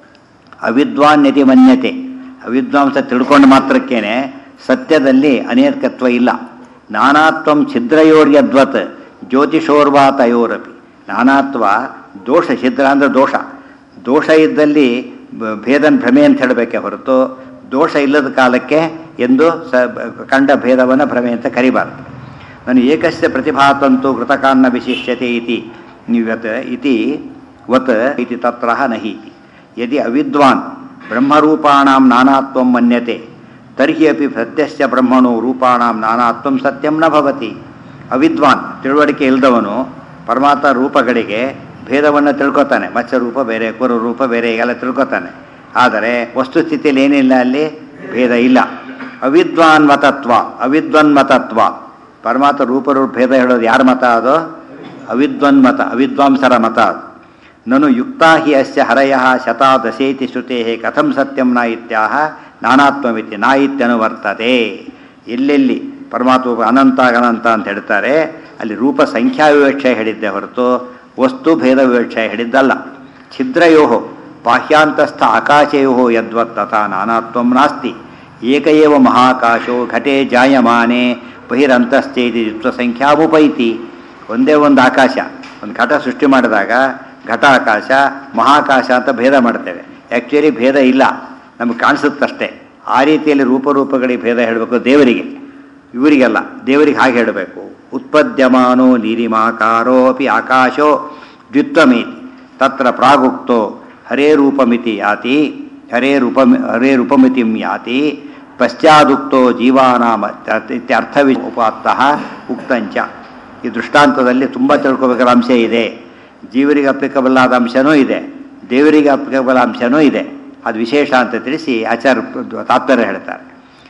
ಅವಿದ್ವಾನ್ ಯದಿ ಮನ್ಯತೆ ಅವಿದ್ವಾಂಸ ತಿಳ್ಕೊಂಡು ಮಾತ್ರಕ್ಕೇನೆ ಸತ್ಯದಲ್ಲಿ ಅನೇಕತ್ವ ಇಲ್ಲ ನಾನಾತ್ವಂ ಛಿದ್ರಯೋರ್ಯದ್ವತ್ ಜ್ಯೋತಿಷೋರ್ವಾತಯೋರಪಿ ನಾನಾತ್ವ ದೋಷ ಛಿದ್ರ ಅಂದರೆ ದೋಷ ದೋಷ ಇದ್ದಲ್ಲಿ ಬ- ಭೇದನ್ ಭ್ರಮೆ ಅಂತ ಹೇಳಬೇಕೆ ಹೊರತು ದೋಷ ಇಲ್ಲದ ಕಾಲಕ್ಕೆ ಎಂದು ಸ ಕಂಡ ಭೇದವನ್ನು ಭ್ರಮೆ ಅಂತ ಕರಿಬಾರದು ನಾನು ಏಕಸ್ಯ ಪ್ರತಿಭಾತಂತು ಕೃತಕಾನ್ನ ವಿಶಿಷ್ಯತೆ ಇತಿ ನಿವತ್ ಇತಿ ವತ್ ಇತಿ ತತ್ರ ನಹಿ ಇತಿ. ಯದಿ ಅವಿದ್ವಾನ್ ಬ್ರಹ್ಮರೂಪಾಣಾಂ ನಾನಾತ್ವಂ ಮನ್ಯತೆ ತರ್ಹಿ ಅಪಿ ಸತ್ಯಸ್ಯ ಬ್ರಹ್ಮಣೋ ರೂಪಾಣಾಂ ನಾನಾತ್ವಂ ಸತ್ಯಂ ನ ಭವತಿ ಅವಿದ್ವಾನ್ ತಿಳುವಳಿಕೆ ಇಲ್ಲದವನು ಪರಮಾತ್ಮ ರೂಪಗಳಿಗೆ ಭೇದವನ್ನು ತಿಳ್ಕೊತಾನೆ ಮತ್ಸ್ಯ ರೂಪ ಬೇರೆ ಕುರು ರೂಪ ಬೇರೆ ಎಲ್ಲ ತಿಳ್ಕೊತಾನೆ ಆದರೆ ವಸ್ತುಸ್ಥಿತಿಯಲ್ಲಿ ಏನಿಲ್ಲ ಅಲ್ಲಿ ಭೇದ ಇಲ್ಲ ಅವಿದ್ವಾನ್ ಮತತ್ವ ಅವಿದ್ವನ್ ಮತತ್ವ ಪರಮಾತ್ಮ ರೂಪರೂಪ ಭೇದ ಹೇಳೋದು ಯಾರ ಮತ ಅದು ಅವಿದ್ವನ್ ಮತ ಅವಿದ್ವಾಂಸರ ಮತ ಅದು ನನು ಯುಕ್ತಾ ಹಿ ಅಸ್ಯ ಹರಯ ಶತಾದಶೇತಿ ಶ್ರುತೆ ಕಥಂ ಸತ್ಯಂ ನ ಇತ್ಯಾಹ ನಾನಾತ್ಮವಿತಿ ನಾ ಇತ್ಯನುವರ್ತತೆ ಎಲ್ಲೆಲ್ಲಿ ಪರಮಾತ್ಮ ಅನಂತ ಅನಂತ ಅಂತ ಹೇಳ್ತಾರೆ ಅಲ್ಲಿ ರೂಪ ಸಂಖ್ಯಾ ವಿವಕ್ಷೆ ಹೇಳಿದ್ದೆ ಹೊರತು ವಸ್ತು ಭೇದ ವಿವಕ್ಷೆ ಹೇಳಿದ್ದಲ್ಲ ಛಿದ್ರಯೋ ಬಾಹ್ಯಾಂತಸ್ಥ ಆಕಾಶಯೋ ಯದ್ವತ್ ತಥಾ ನಾನಾತ್ವಂ ನಾಸ್ತಿ ಏಕ ಏವ ಮಹಾಕಾಶೋ ಘಟೆ ಜಾಯಮಾನೆ ಬಹಿರಂತಶ್ಚೇತಿ ಸಂಖ್ಯಾಮುಪೈತಿ ಒಂದೇ ಒಂದು ಆಕಾಶ ಒಂದು ಘಟ ಸೃಷ್ಟಿ ಮಾಡಿದಾಗ ಘಟ ಆಕಾಶ ಮಹಾಕಾಶ ಅಂತ ಭೇದ ಮಾಡ್ತೇವೆ ಆ್ಯಕ್ಚುಲಿ ಭೇದ ಇಲ್ಲ ನಮಗೆ ಕಾಣಿಸುತ್ತಷ್ಟೇ ಆ ರೀತಿಯಲ್ಲಿ ರೂಪರೂಪಗಳಿಗೆ ಭೇದ ಹೇಳಬೇಕು ದೇವರಿಗೆ ಇವರಿಗೆಲ್ಲ ದೇವರಿಗೆ ಹಾಗೆ ಹೇಳಬೇಕು ಉತ್ಪದ್ಯಮಾನೋ ನೀರಿಮಾಕಾರೋ ಅಪಿ ಆಕಾಶೋ ದ್ವಿತ್ವಮೇತಿ ತತ್ರ ಪ್ರಾಗುಕ್ತೋ ಹರೇ ರೂಪಮಿತಿ ಯಾತಿ ಹರೇ ರೂಪ ಹರೇ ರೂಪಮಿತಿಂ ಯಾತಿ ಪಶ್ಚಾದುಕ್ತೋ ಜೀವಾನಾಮ ಇತ್ಯರ್ಥವಿ ಉಪಾತ್ತಃ ಉಕ್ತಂಚ ಈ ದೃಷ್ಟಾಂತದಲ್ಲಿ ತುಂಬ ತಿಳ್ಕೊಬೇಕಾದ ಅಂಶ ಇದೆ ಜೀವರಿಗೆ ಅಪ್ಲಿಕಬಲ್ ಆದ ಅಂಶನೂ ಇದೆ ದೇವರಿಗೆ ಅಪ್ಲಿಕಬಲ್ ಅಂಶನೂ ಇದೆ ಅದು ವಿಶೇಷ ಅಂತ ತಿಳಿಸಿ ಆಚಾರ ತಾತ್ಪರ್ಯ ಹೇಳ್ತಾರೆ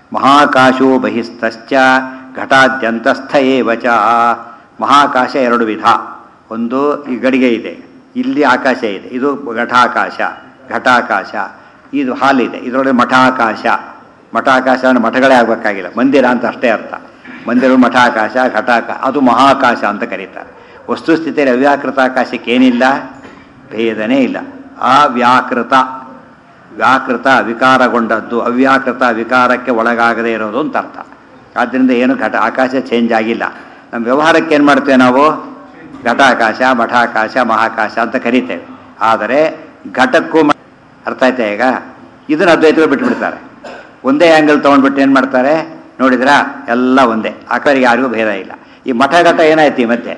ಮಹಾಕಾಶೋ ಬಹಿಸ್ತಶ್ಚ ಘಟಾದ್ಯಂತಸ್ಥ ಏವ ಚ ಮಹಾಕಾಶ ಎರಡು ವಿಧ ಒಂದು ಈ ಗಡಿಗೆ ಇದೆ ಇಲ್ಲಿ ಆಕಾಶ ಇದೆ ಇದು ಘಟಾಕಾಶ ಘಟಾಕಾಶ ಇದು ಹಾಲಿದೆ ಇದರೊಳಗೆ ಮಠಾಕಾಶ ಮಠ ಆಕಾಶ ಅಂದ್ರೆ ಮಠಗಳೇ ಆಗಬೇಕಾಗಿಲ್ಲ ಮಂದಿರ ಅಂತ ಅಷ್ಟೇ ಅರ್ಥ ಮಂದಿರ ಮಠ ಆಕಾಶ ಘಟಾಕ ಅದು ಮಹಾಕಾಶ ಅಂತ ಕರೀತಾರೆ ವಸ್ತುಸ್ಥಿತಿಯಲ್ಲಿ ಅವ್ಯಾಕೃತ ಆಕಾಶಕ್ಕೆ ಏನಿಲ್ಲ ಭೇದನೇ ಇಲ್ಲ ಅವ್ಯಾಕೃತ ವ್ಯಾಕೃತ ವಿಕಾರಗೊಂಡದ್ದು ಅವ್ಯಾಕೃತ ವಿಕಾರಕ್ಕೆ ಒಳಗಾಗದೇ ಇರೋದು ಅಂತ ಅರ್ಥ ಆದ್ದರಿಂದ ಏನು ಘಟ ಆಕಾಶ ಚೇಂಜ್ ಆಗಿಲ್ಲ ನಮ್ಮ ವ್ಯವಹಾರಕ್ಕೆ ಏನು ಮಾಡ್ತೇವೆ ನಾವು ಘಟಾಕಾಶ ಮಠಾಕಾಶ ಮಹಾಕಾಶ ಅಂತ ಕರಿತೇವೆ ಆದರೆ ಘಟಕ್ಕೂ ಮ- ಅರ್ಥ ಆಯ್ತಾ ಈಗ ಇದನ್ನು ಅದ್ವೈತಗಳು ಬಿಟ್ಬಿಡ್ತಾರೆ ಒಂದೇ ಆ್ಯಂಗಲ್ ತೊಗೊಂಡ್ಬಿಟ್ಟು ಏನು ಮಾಡ್ತಾರೆ ನೋಡಿದ್ರಾ ಎಲ್ಲ ಒಂದೇ ಆಕರಿಗೆ ಯಾರಿಗೂ ಭೇದ ಇಲ್ಲ ಈ ಮಠ ಘಟ ಏನಾಯ್ತು ಈ ಮಧ್ಯೆ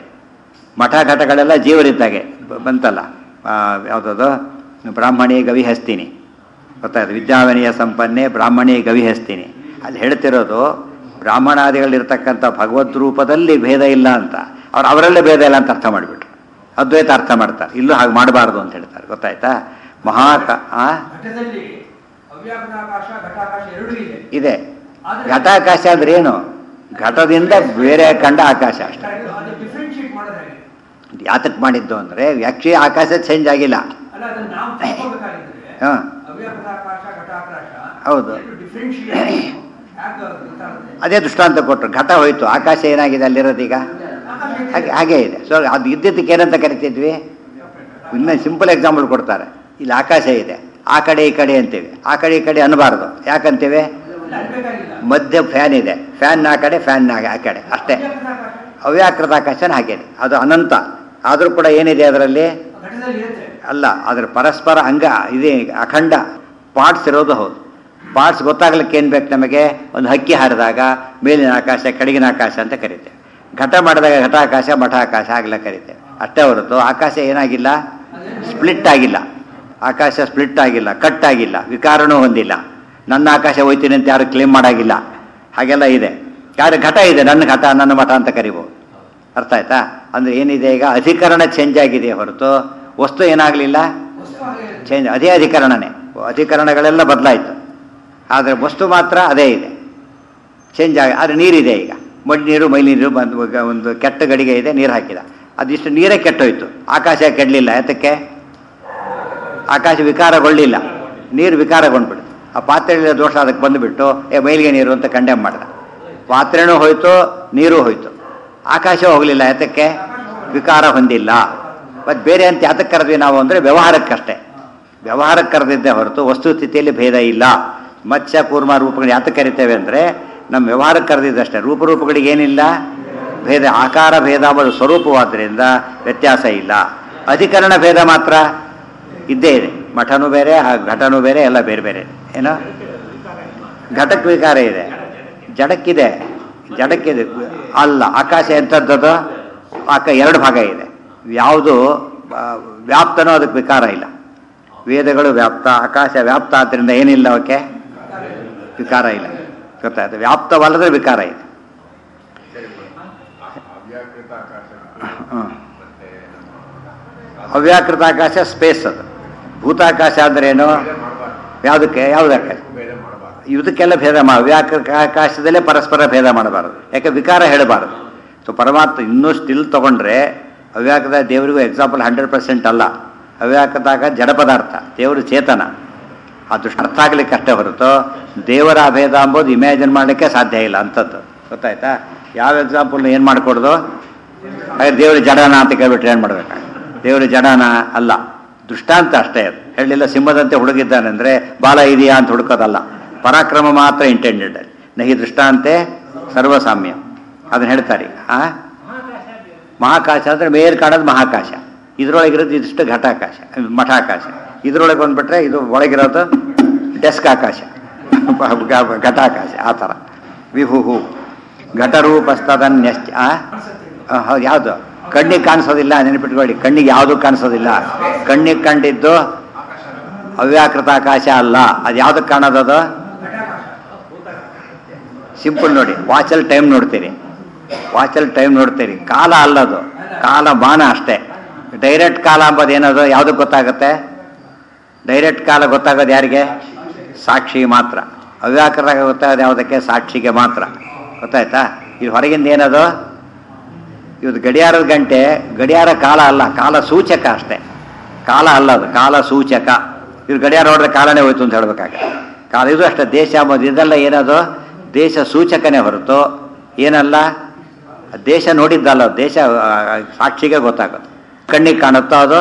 ಮಠ ಘಟಗಳೆಲ್ಲ ಜೀವರಿದ್ದಾಗೆ ಬ- ಬಂತಲ್ಲ ಆ, ಯಾವುದದು ಬ್ರಾಹ್ಮಣಿ ಗವಿಹಸ್ತಿನಿ ಗೊತ್ತಾಯ್ತು ವಿದ್ಯಾವನಿಯ ಸಂಪನ್ನೆ ಬ್ರಾಹ್ಮಣಿ ಗವಿಹಸ್ತಿನಿ ಅಲ್ಲಿ ಹೇಳ್ತಿರೋದು ಬ್ರಾಹ್ಮಣಾದಿಗಳಿರ್ತಕ್ಕಂಥ ಭಗವದ್ ರೂಪದಲ್ಲಿ ಭೇದ ಇಲ್ಲ ಅಂತ ಅವ್ರು ಅವರಲ್ಲೇ ಭೇದ ಇಲ್ಲ ಅಂತ ಅರ್ಥ ಮಾಡಿಬಿಟ್ರು ಅದ್ವೈತ ಅರ್ಥ ಮಾಡ್ತಾರೆ ಇಲ್ಲೂ ಹಾಗೆ ಮಾಡಬಾರ್ದು ಅಂತ ಹೇಳ್ತಾರೆ ಗೊತ್ತಾಯ್ತಾ ಮಹಾಕ ಆ?
ಘಟದಲ್ಲಿ ಅವ್ಯಾಕೃತಾಕಾಶ ಘಟಾಕಾಶ ಎರಡೂ ಇದೆ
ಇದೆ ಘಟಾಕಾಶ ಅಂದ್ರೆ ಏನು ಘಟದಿಂದ ಬೇರೆ ಕಂಡ ಆಕಾಶ ಅಷ್ಟೇ
ಅದು ಡಿಫ್ರೆನ್ಶಿಯೇಟ್ ಮಾಡೋದು ಹೇಗೆ
ಯಾತಕ್ಕೆ ಮಾಡಿದ್ದು ಅಂದರೆ ಆ್ಯಕ್ಚುಲಿ ಆಕಾಶ ಚೇಂಜ್ ಆಗಿಲ್ಲ
ಅಲ್ಲ ಅದನ್ನ ನಾವು ತಿಳ್ಕೊಬೇಕಾಗಿದ್ರೆ
ಹಾ.
ಅವ್ಯಾಕೃತಾಕಾಶ ಘಟಾಕಾಶ
ಹೌದು.
ಡಿಫ್ರೆನ್ಶಿಯೇಟ್ ಯಾಕೆ ಗೊತ್ತಾಗುತ್ತೆ
ಅದೇ ದೃಷ್ಟಾಂತ ಕೊಟ್ಟರು ಘಟ ಹೋಯ್ತು ಆಕಾಶ ಏನಾಗಿದೆ ಅಲ್ಲಿರೋದೀಗ ಹಾಗೆ ಹಾಗೇ ಇದೆ ಸೊ ಅದು ಇದ್ದಿದ್ದಕ್ಕೆ ಏನಂತ ಕರಿತಿದ್ವಿ ಇನ್ನೂ ಸಿಂಪಲ್ ಎಕ್ಸಾಂಪಲ್ ಕೊಡ್ತಾರೆ ಇಲ್ಲಿ ಆಕಾಶ ಇದೆ ಆ ಕಡೆ ಈ ಕಡೆ ಅಂತೀವಿ ಆ ಕಡೆ ಈ ಕಡೆ ಅನ್ನಬಾರ್ದು ಯಾಕಂತೀವಿ
ಅನ್ಬೇಕಾಗಿಲ್ಲ
ಮಧ್ಯ ಫ್ಯಾನ್ ಇದೆ ಫ್ಯಾನ್ ಆ ಕಡೆ ಫ್ಯಾನ್ ಆ ಕಡೆ ಅಷ್ಟೇ
ಅವ್ಯಾಕೃತಾಕಾಶ
ಅವ್ಯಾಕೃತ ಆಕಾಶನ ಹಾಗೇನೆ ಅದು ಅನಂತ ಆದರೂ ಕೂಡ ಏನಿದೆ ಅದರಲ್ಲಿ
ಘಟದಲ್ಲಿ ಇರುತ್ತೆ
ಅಲ್ಲ ಅದರ ಪರಸ್ಪರ ಅಂಗ ಇದೆ ಅಖಂಡ ಪಾರ್ಟ್ಸ್ ಇರೋದು ಹೌದು ಪಾರ್ಟ್ಸ್ ಗೊತ್ತಾಗ್ಲಿಕ್ಕೆ ಏನು ಬೇಕು ನಮಗೆ ಒಂದು ಹಕ್ಕಿ ಹಾರಿದಾಗ ಮೇಲಿನ ಆಕಾಶ ಕೆಳಗಿನ ಆಕಾಶ ಅಂತ ಕರಿತೇವೆ ಘಟ ಮಾಡಿದಾಗ ಘಟಾಕಾಶ ಮಠ ಆಕಾಶ ಆಗಲ ಕರಿತೇವೆ ಅಷ್ಟೇ ಹೊರತು ಆಕಾಶ ಏನಾಗಿಲ್ಲ ಸ್ಪ್ಲಿಟ್ ಆಗಿಲ್ಲ ಆಕಾಶ ಸ್ಪ್ಲಿಟ್ ಆಗಿಲ್ಲ ಕಟ್ ಆಗಿಲ್ಲ ವಿಕಾರನೂ ಹೊಂದಿಲ್ಲ ನನ್ನ ಆಕಾಶ ಹೋಯ್ತೀನಿ ಅಂತ ಯಾರು ಕ್ಲೇಮ್ ಮಾಡಾಗಿಲ್ಲ ಹಾಗೆಲ್ಲ ಇದೆ ಯಾರು ಘಟ ಇದೆ ನನ್ನ ಘಟ ನನ್ನ ಮಠ ಅಂತ ಕರಿಬೋದು ಅರ್ಥ ಆಯ್ತಾ ಅಂದ್ರೆ ಏನಿದೆ ಈಗ ಅಧಿಕರಣ ಚೇಂಜ್ ಆಗಿದೆ ಹೊರತು ವಸ್ತು ಏನಾಗಲಿಲ್ಲ
ವಸ್ತು ಹಾಗೆ ಇರುತ್ತೆ.
ಚೇಂಜ್ ಅದೇ ಅಧಿಕರಣನೇ ಅಧಿಕರಣಗಳೆಲ್ಲ ಬದಲಾಯಿತು ಆದರೆ ವಸ್ತು ಮಾತ್ರ ಅದೇ ಇದೆ ಚೇಂಜ್ ಆಗಿ ಆದರೆ ನೀರಿದೆ ಈಗ ಮಡಿ ನೀರು ಮೈ ನೀರು ಬಂದು ಈಗ ಒಂದು ಕೆಟ್ಟ ಗಡಿಗೆ ಇದೆ ನೀರು ಹಾಕಿದ ಅದಿಷ್ಟು ನೀರೇ ಕೆಟ್ಟೋಯ್ತು ಆಕಾಶ ಕೆಡಲಿಲ್ಲ ಯಾತಕ್ಕೆ ಆಕಾಶ ವಿಕಾರಗೊಳ್ಳಿಲ್ಲ ನೀರು ವಿಕಾರಗೊಂಡ್ಬಿಡ್ತು ಆ ಪಾತ್ರೆಯಲ್ಲಿ ದೋಷ ಅದಕ್ಕೆ ಬಂದುಬಿಟ್ಟು ಏ ಮೈಲಿಗೆ ನೀರು ಅಂತ ಕಂಡೆಮ್ ಮಾಡಿದ ಪಾತ್ರೆನೂ ಹೋಯ್ತು ನೀರು ಹೋಯ್ತು ಆಕಾಶ ಹೋಗಲಿಲ್ಲ ಯಾತಕ್ಕೆ ವಿಕಾರ ಹೊಂದಿಲ್ಲ ಮತ್ತು ಬೇರೆ ಅಂತ ಯಾತಕ್ಕೆ ಕರೆದ್ವಿ ನಾವು ಅಂದರೆ ವ್ಯವಹಾರಕ್ಕಷ್ಟೇ ವ್ಯವಹಾರಕ್ಕೆ ಕರೆದಿದ್ದೇ ಹೊರತು ವಸ್ತುಸ್ಥಿತಿಯಲ್ಲಿ ಭೇದ ಇಲ್ಲ ಮತ್ಸ್ಯ ಕೂರ್ಮ ರೂಪಗಳು ಯಾತಕ್ಕೆ ಕರಿತೇವೆ ಅಂದರೆ ನಮ್ಮ ವ್ಯವಹಾರಕ್ಕೆ ಕರೆದಿದ್ದಷ್ಟೇ ರೂಪರೂಪಗಳಿಗೆ ಏನಿಲ್ಲ ಭೇದ ಆಕಾರ ಭೇದ ಎಂಬುದು ಸ್ವರೂಪವಾದ್ದರಿಂದ ವ್ಯತ್ಯಾಸ ಇಲ್ಲ ಅಧಿಕರಣ ಭೇದ ಮಾತ್ರ ಇದ್ದೇ ಇದೆ ಮಠನೂ ಬೇರೆ ಆ ಘಟನೂ ಬೇರೆ ಎಲ್ಲ ಬೇರೆ ಬೇರೆ ಏನೋ ಘಟಕ್ಕೆ ವಿಕಾರ ಇದೆ ಜಡಕ್ಕಿದೆ ಜಡಕ್ಕಿದೆ ಅಲ್ಲ ಆಕಾಶ ಎಂಥದ್ದದು ಆಕ ಎರಡು ಭಾಗ ಇದೆ ಯಾವುದು ಆ, ವ್ಯಾಪ್ತನೋ ಅದಕ್ಕೆ ವಿಕಾರ ಇಲ್ಲ ವೇದಗಳು ವ್ಯಾಪ್ತ ಆಕಾಶ ವ್ಯಾಪ್ತ ಆದ್ದರಿಂದ ಏನಿಲ್ಲ ಅವಕ್ಕೆ ವಿಕಾರ ಇಲ್ಲ ಗೊತ್ತಾಯ್ತು ವ್ಯಾಪ್ತವಲ್ಲದ್ರೆ ವಿಕಾರ ಇದೆ
ಅವ್ಯಾಕೃತ ಆಕಾಶ
ಹ್ಮ್.
ಮತ್ತೆ
ಅವ್ಯಾಕೃತ ಆಕಾಶ ಸ್ಪೇಸ್ ಅದು ಭೂತಾಕಾಶ ಅಂದ್ರೆ ಏನು
ಭೇದ ಮಾಡಬಾರ್ದು
ಯಾವುದಕ್ಕೆ ಯಾವುದಕ್ಕೆ
ಭೇದ ಮಾಡಬಾರ್ದು
ಇದಕ್ಕೆಲ್ಲ ಭೇದ ಮಾ ವ್ಯಾಕೃತ ಆಕಾಶದಲ್ಲೇ ಪರಸ್ಪರ ಭೇದ ಮಾಡಬಾರದು ಯಾಕೆ ವಿಕಾರ ಹೇಳಬಾರದು ಸೊ ಪರಮಾತ್ಮ ಇನ್ನೂ ಸ್ಟಿಲ್ ತಗೊಂಡ್ರೆ ಅವ್ಯಾಕೃತ ದೇವರಿಗೂ ಎಕ್ಸಾಂಪಲ್ ಹಂಡ್ರೆಡ್ ಪರ್ಸೆಂಟ್ ಅಲ್ಲ ಅವ್ಯಾಕೃತ ಆಕಾಶ ಜಡ ಪದಾರ್ಥ ದೇವರು ಚೇತನ ಅದು ಅರ್ಥ ಆಗ್ಲಿಕ್ಕೆ ಅಷ್ಟೇ ಹೊರತು ದೇವರ ಅಭೇದ ಅಂಬೋದು ಇಮ್ಯಾಜಿನ್ ಮಾಡಲಿಕ್ಕೆ ಸಾಧ್ಯ ಇಲ್ಲ ಅಂಥದ್ದು ಗೊತ್ತಾಯ್ತಾ ಯಾವ ಎಕ್ಸಾಂಪಲ್ ಏನು ಮಾಡಿಕೊಡ್ದು ಹಾಗೆ ದೇವರು ಜಡನ ಅಂತ ಕೇಳ್ಬಿಟ್ರೆ ಏನು ಮಾಡ್ಬೇಕಾಗ ದೇವರು ಜಡನ ಅಲ್ಲ ದೃಷ್ಟಾಂತ ಅಷ್ಟೇ ಅದು ಹೇಳಲಿಲ್ಲ ಸಿಂಹದಂತೆ ಹುಡುಗಿದ್ದಾನೆ ಅಂದರೆ ಬಾಲ ಇದೆಯಾ ಅಂತ ಹುಡುಕೋದಲ್ಲ ಪರಾಕ್ರಮ ಮಾತ್ರ ಇಂಟೆಂಡೆಡ್ ನಹಿ ದೃಷ್ಟಾಂತೆ ಸರ್ವಸಾಮ್ಯ ಅದನ್ನ ಹೇಳ್ತಾರೆ ಆ ಮಹಾಕಾಶ ಅಂದರೆ ಮೇಲ್ ಕಾಣೋದು ಮಹಾಕಾಶ ಇದ್ರೊಳಗಿರೋದು ಇದಿಷ್ಟು ಘಟಾಕಾಶ ಮಠಾಕಾಶ ಇದ್ರೊಳಗೆ ಬಂದ್ಬಿಟ್ರೆ ಇದು ಒಳಗಿರೋದು ಡೆಸ್ಕ್ ಆಕಾಶ ಘಟಾಕಾಶ ಆ ಥರ ವಿಭುಹು ಘಟರೂಪಸ್ತದನ್ಯಶ್ಚ ಆ? ಆ, ಹೌದು ಯಾವುದು ಕಣ್ಣಿಗೆ ಕಾಣಿಸೋದಿಲ್ಲ ನೆನಪಿಟ್ಕೊಳ್ಳಿ ಕಣ್ಣಿಗೆ ಯಾವುದು ಕಾಣಿಸೋದಿಲ್ಲ ಕಣ್ಣಿಗೆ ಕಂಡಿದ್ದು ಅವ್ಯಾಕೃತ ಆಕಾಶ ಅಲ್ಲ ಅದು ಯಾವ್ದಕ್ಕೆ ಕಾಣೋದದು ಸಿಂಪಲ್ ನೋಡಿ ವಾಚಲ್ಲಿ ಟೈಮ್ ನೋಡ್ತೀರಿ ವಾಚಲ್ಲಿ ಟೈಮ್ ನೋಡ್ತೀರಿ ಕಾಲ ಅಲ್ಲದು ಕಾಲ ಬಾಣ ಅಷ್ಟೇ ಡೈರೆಕ್ಟ್ ಕಾಲ ಅಂಬೋದು ಏನದು ಯಾವುದಕ್ಕೆ ಗೊತ್ತಾಗುತ್ತೆ ಡೈರೆಕ್ಟ್ ಕಾಲ ಗೊತ್ತಾಗೋದು ಯಾರಿಗೆ ಸಾಕ್ಷಿ ಮಾತ್ರ ಅವ್ಯಾಕೃತ ಗೊತ್ತಾಗೋದು ಯಾವುದಕ್ಕೆ ಸಾಕ್ಷಿಗೆ ಮಾತ್ರ ಗೊತ್ತಾಯ್ತಾ ಇದು ಹೊರಗಿಂದ ಏನದು ಇವತ್ತು ಗಡಿಯಾರದ ಗಂಟೆ ಗಡಿಯಾರ ಕಾಲ ಅಲ್ಲ ಕಾಲ ಸೂಚಕ ಅಷ್ಟೇ ಕಾಲ ಅಲ್ಲ ಅದು ಕಾಲ ಸೂಚಕ ಇವ್ರು ಗಡಿಯಾರ ನೋಡಿದ್ರೆ ಕಾಲನೇ ಹೋಯ್ತು ಅಂತ ಹೇಳ್ಬೇಕಾಗ ಕಾಲ ಇದು ಅಷ್ಟೇ ದೇಶ ಅಂಬೋದು ಇದೆಲ್ಲ ಏನದು ದೇಶ ಸೂಚಕನೇ ಹೊರತು ಏನಲ್ಲ ದೇಶ ನೋಡಿದ್ದಲ್ಲ ದೇಶ ಆ, ಸಾಕ್ಷಿಗೆ ಗೊತ್ತಾಗೋದು ಕಣ್ಣಿಗೆ ಕಾಣುತ್ತೋ ಅದು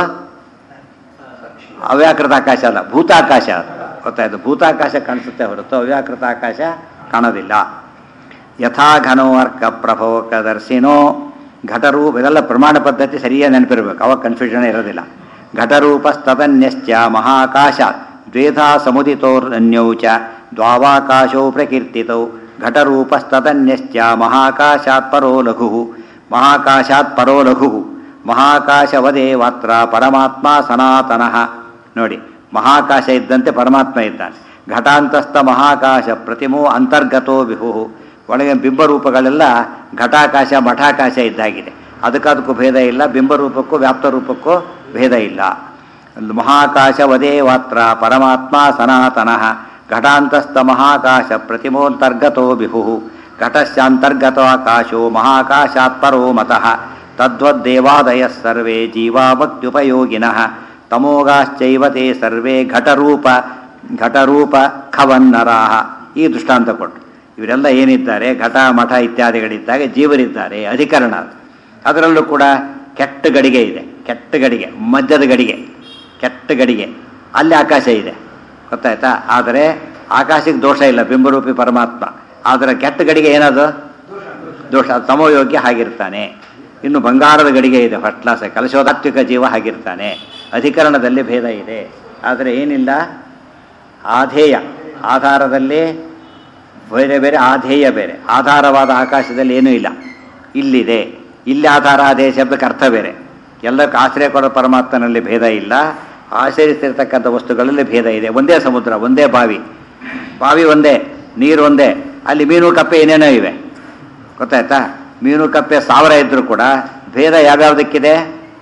ಅವ್ಯಾಕೃತ ಆಕಾಶ ಅಲ್ಲ ಭೂತಾಕಾಶ ಅದು ಗೊತ್ತಾಯ್ತು ಭೂತಾಕಾಶ ಕಾಣಿಸುತ್ತೆ ಹೊರತು ಅವ್ಯಾಕೃತ ಆಕಾಶ ಕಾಣೋದಿಲ್ಲ ಯಥಾ ಘನೋ ಅರ್ಕ ಪ್ರಭೋಕದರ್ಶಿನೋ ಘಟರೂಪ ಇದೆಲ್ಲ ಪ್ರಮಾಣ ಪದ್ಧತಿ ಸರಿಯಾಗಿ ನೆನಪಿರ್ಬೇಕು ಅವಾಗ ಕನ್ಫ್ಯೂಷನ್ ಇರೋದಿಲ್ಲ ಘಟರೂಪಸ್ತತನ್ಯಶ್ಚ ಮಹಾಕಾಶ ದ್ವೇಧಾ ಸಮುದಿತೋರ್ನ್ಯೌ ಚ ದ್ವಾವಾಕಾಶೌ ಪ್ರಕೀರ್ತಿತೌ ಘಟರೂಪಸ್ತತನ್ಯಶ್ಚ ಮಹಾಕಾಶಾತ್ ಪರೋ ಲಘು ಮಹಾಕಾಶಾತ್ ಪರೋ ಲಘು ಮಹಾಕಾಶವದೇವಾತ್ರ ಪರಮಾತ್ಮ ಸನಾತನಃ ನೋಡಿ ಮಹಾಕಾಶ ಇದ್ದಂತೆ ಪರಮಾತ್ಮ ಇದ್ದಾನೆ ಘಟಾಂತಸ್ಥ ಮಹಾಕಾಶ ಪ್ರತಿಮೋ ಅಂತರ್ಗತೋ ವಿಹು ಒಳಗೆ ಬಿಂಬರೂಪಗಳೆಲ್ಲ ಘಟಾಕಾಶ ಮಠಾಕಾಶ ಇದ್ದಾಗಿದೆ ಅದಕ್ಕದಕ್ಕೂ ಭೇದ ಇಲ್ಲ ಬಿಂಬರೂಪಕ್ಕೂ ವ್ಯಾಪ್ತ ರೂಪಕ್ಕೂ ಭೇದ ಇಲ್ಲ ಮಹಾಕಾಶ ವದೇವಾತ್ರ ಪರಮಾತ್ಮ ಸನಾತನಃ ಘಟಾಂತಸ್ಥ ಮಹಾಕಾಶ ಪ್ರತಿಮೋಂತರ್ಗತೋ ವಿಹು ಘಟಶ್ಚಾಂತರ್ಗತೋ ಆಕಾಶೋ ಮಹಾಕಾಶಾತ್ ಪರೋ ಮತಃ ತದ್ವದ್ದೇವಾದಯ ಸರ್ವೇ ಜೀವಾಮತ್ಯುಪಯೋಗಿನಃ ತಮೋಗಾಶ್ಚೈವ ತೇ ಸರ್ವೇ ಘಟರೂಪ ಘಟರೂಪ ಖವನ್ನರಾಹ ಈ ದೃಷ್ಟಾಂತ ಕೊಟ್ಟು ಇವರೆಲ್ಲ ಏನಿದ್ದಾರೆ ಘಟ ಮಠ ಇತ್ಯಾದಿಗಳಿದ್ದಾಗ ಜೀವರಿದ್ದಾರೆ ಅಧಿಕರಣ ಅದು. ಅದರಲ್ಲೂ ಕೂಡ ಕೆಟ್ಟ ಗಡಿಗೆ ಇದೆ ಕೆಟ್ಟ ಗಡಿಗೆ ಮಧ್ಯದ ಗಡಿಗೆ ಕೆಟ್ಟ ಗಡಿಗೆ ಅಲ್ಲಿ ಆಕಾಶ ಇದೆ ಗೊತ್ತಾಯ್ತಾ ಆದರೆ ಆಕಾಶಕ್ಕೆ ದೋಷ ಇಲ್ಲ ಬಿಂಬರೂಪಿ ಪರಮಾತ್ಮ ಆದರೆ ಕೆಟ್ಟ ಗಡಿಗೆ ಏನದು ದೋಷ ಅದು ತಮೋಯೋಗ್ಯ ಹಾಗಿರ್ತಾನೆ ಇನ್ನು ಬಂಗಾರದ ಗಡಿಗೆ ಇದೆ ಫಸ್ಟ್ ಕ್ಲಾಸ್ ಕಲಶೋದಾತ್ವಿಕ ಜೀವ ಹಾಗಿರ್ತಾನೆ ಅಧಿಕರಣದಲ್ಲಿ ಭೇದ ಇದೆ ಆದರೆ ಏನಿಲ್ಲ ಆಧೇಯ ಆಧಾರದಲ್ಲಿ ಬೇರೆ ಬೇರೆ ಆಧೇಯ ಬೇರೆ ಆಧಾರವಾದ ಆಕಾಶದಲ್ಲಿ ಏನೂ ಇಲ್ಲ ಇಲ್ಲಿದೆ ಇಲ್ಲಿ ಆಧಾರ ಆಧೇಯ ಶಬ್ದಕ್ಕೆ ಅರ್ಥ ಬೇರೆ ಎಲ್ಲಕ್ಕೆ ಆಶ್ರಯ ಕೊಡೋ ಪರಮಾತ್ಮನಲ್ಲಿ ಭೇದ ಇಲ್ಲ ಆಶ್ರಯಿಸ್ತಿರ್ತಕ್ಕಂಥ ವಸ್ತುಗಳಲ್ಲಿ ಭೇದ ಇದೆ ಒಂದೇ ಸಮುದ್ರ ಒಂದೇ ಬಾವಿ ಬಾವಿ ಒಂದೇ ನೀರು ಒಂದೇ ಅಲ್ಲಿ ಮೀನು ಕಪ್ಪೆ ಏನೇನೋ ಇವೆ ಗೊತ್ತಾಯ್ತಾ ಮೀನು ಕಪ್ಪೆ ಸಾವಿರ ಇದ್ರೂ ಕೂಡ ಭೇದ ಯಾವ್ಯಾವುದಕ್ಕಿದೆ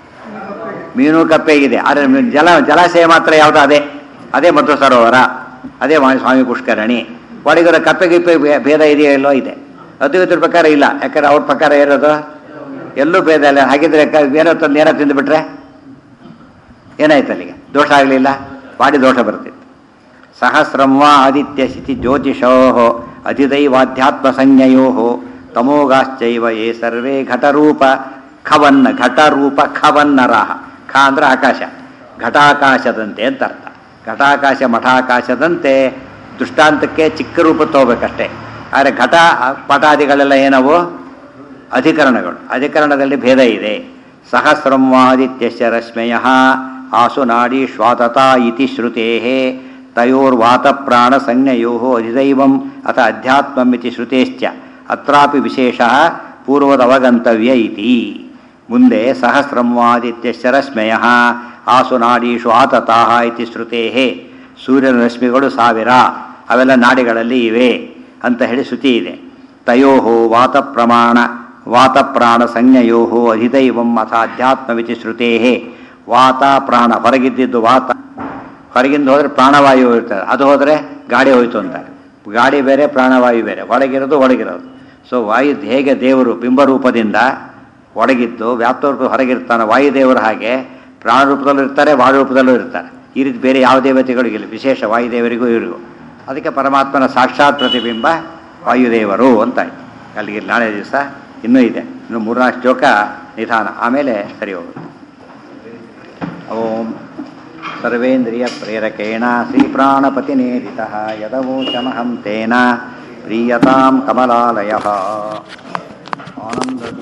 ಮೀನು ಕಪ್ಪೆಗಿದೆ ಆದರೆ ಮೀನು- ಜಲ ಜಲಾಶಯ ಮಾತ್ರ ಯಾವುದು ಅದೇ ಅದೇ ಮಧ್ವ ಸರೋವರ ಅದೇ ಮಾ- ಸ್ವಾಮಿ ಪುಷ್ಕರಣಿ ಒಳಗಿರೋ ಕಪ್ಪೆ ಗಿಪ್ಪೆ ಭೇ- ಭೇದ ಇದೆಯೋ ಇಲ್ಲೋ ಇದೆ ಅದ್ವೈತರ ಪ್ರಕಾರ ಇಲ್ಲ ಯಾಕಂದ್ರೆ ಅವ್ರ ಪ್ರಕಾರ ಇರೋದು ಎಲ್ಲೂ ಭೇದ ಇಲ್ಲ ಹಾಗಿದ್ರೆ ಕ- ಏನೋ ತಂದು ಏನೋ ತಿಂದುಬಿಟ್ರೆ ಏನಾಯ್ತು ಅಲ್ಲಿಗೆ ದೋಷ ಆಗಲಿಲ್ಲ ಬಾಡಿ ದೋಷ ಬರ್ತಿತ್ತು ಸಹಸ್ರಂ ವಾ ಆದಿತ್ಯ ಸ್ಥಿತಿ ಜ್ಯೋತಿಷೋ ಅಧಿದೈವಾಧ್ಯಾತ್ಮ ಸಂಜ್ಞಯೋ ತಮೋಗಾಶ್ಚೈವ ಯೇ ಸರ್ವೇ ಘಟರೂಪ ಖವನ್ನ ಘಟರೂಪ ಖವನ್ನರಾಹ ಖ ಅಂದ್ರೆ ಆಕಾಶ ಘಟಾಕಾಶದಂತೆ ಅಂತ ಅರ್ಥ ಘಟಾಕಾಶ ಮಠಾಕಾಶದಂತೆ ದೃಷ್ಟಾಂತಕ್ಕೆ ಚಿಕ್ಕ ರೂಪ ತಗೋಬೇಕಷ್ಟೇ ಆದರೆ ಘಟ ಪಟಾದಿಗಳೆಲ್ಲ ಏನವು ಅಧಿಕರಣಗಳು ಅಧಿಕರಣದಲ್ಲಿ ಭೇದ ಇದೆ ಸಹಸ್ರಂ ವಾದಿತ್ಯಸ್ಯ ರಶ್ಮಯ ಆಸು ನಾಡಿ ಶ್ವಾತತ ಇತಿ ಶ್ರುತೇ ತಯೋರ್ವಾತ ಪ್ರಾಣ ಸಂಜ್ಞಯೋ ಅಧಿದೈವಂ ಅಥ ಅಧ್ಯಾತ್ಮಂ ಇತಿ ಶ್ರುತೇಶ್ಚ ಅತ್ರಾಪಿ ವಿಶೇಷ ಪೂರ್ವದವಗಂತವ್ಯ ಇತಿ ಮುಂದೆ ಸಹಸ್ರಂ ವಾದಿತ್ಯಸ್ಯ ರಶ್ಮಯ ಆಸು ನಾಡೀಷು ಆತತಾಹ ಇತಿ ಶ್ರುತೇ ಸೂರ್ಯನ ರಶ್ಮಿಗಳು ಸಾವಿರ ಅವೆಲ್ಲ ನಾಡಿಗಳಲ್ಲಿ ಇವೆ ಅಂತ ಹೇಳಿ ಶ್ರುತಿ ಇದೆ ತಯೋ ವಾತ ಪ್ರಮಾಣ ವಾತ ಪ್ರಾಣ ಸಂಜ್ಞಯೋ ಅಧಿದೈವಂ ಅಥ ಅಧ್ಯಾತ್ಮವಿತಿ ಶ್ರುತೇ ವಾತ ಪ್ರಾಣ ಹೊರಗಿದ್ದಿದ್ದು ವಾತ ಹೊರಗಿಂದ ಹೋದರೆ ಪ್ರಾಣವಾಯು ಇರ್ತದೆ ಅದು ಹೋದರೆ ಗಾಡಿ ಹೋಯ್ತು ಅಂತಾರೆ ಗಾಡಿ ಬೇರೆ ಪ್ರಾಣವಾಯು ಬೇರೆ ಒಳಗಿರೋದು ಒಳಗಿರೋದು ಸೊ ವಾಯು ಹೇಗೆ ದೇವರು ಬಿಂಬರೂಪದಿಂದ ಒಳಗಿದ್ದು ವ್ಯಾಪ್ತರೂಪ ಹೊರಗಿರ್ತಾನೆ ವಾಯುದೇವರು ಹಾಗೆ ಪ್ರಾಣ ರೂಪದಲ್ಲೂ ಇರ್ತಾರೆ ವಾಯು ರೂಪದಲ್ಲೂ ಇರ್ತಾರೆ ಈ ರೀತಿ ಬೇರೆ ಯಾವ ದೇವತೆಗಳಿಗಿಲ್ಲ ವಿಶೇಷ ವಾಯುದೇವರಿಗೂ ಇವರಿಗೂ ಅದಕ್ಕೆ ಪರಮಾತ್ಮನ ಸಾಕ್ಷಾತ್ ಪ್ರತಿಬಿಂಬ ವಾಯುದೇವರು ಅಂತ ಆಯ್ತು ಅಲ್ಲಿಗೆ ನಾಳೆ ದಿವಸ ಇನ್ನೂ ಇದೆ ಇನ್ನು ಮೂರ್ನಾಲ್ಕು ಶ್ಲೋಕ ನಿಧಾನ ಆಮೇಲೆ ಸರಿ ಹೋಗುತ್ತೆ ಓಂ ಸರ್ವೇಂದ್ರಿಯ ಪ್ರೇರಕೇಣ ಶ್ರೀಪ್ರಾಣಪತಿನೇದಿತ ಯದವೋಚಮಹಂ ತೇನ ಪ್ರೀಯತಾಂ ಕಮಲಾಲಯ ಆನಂದ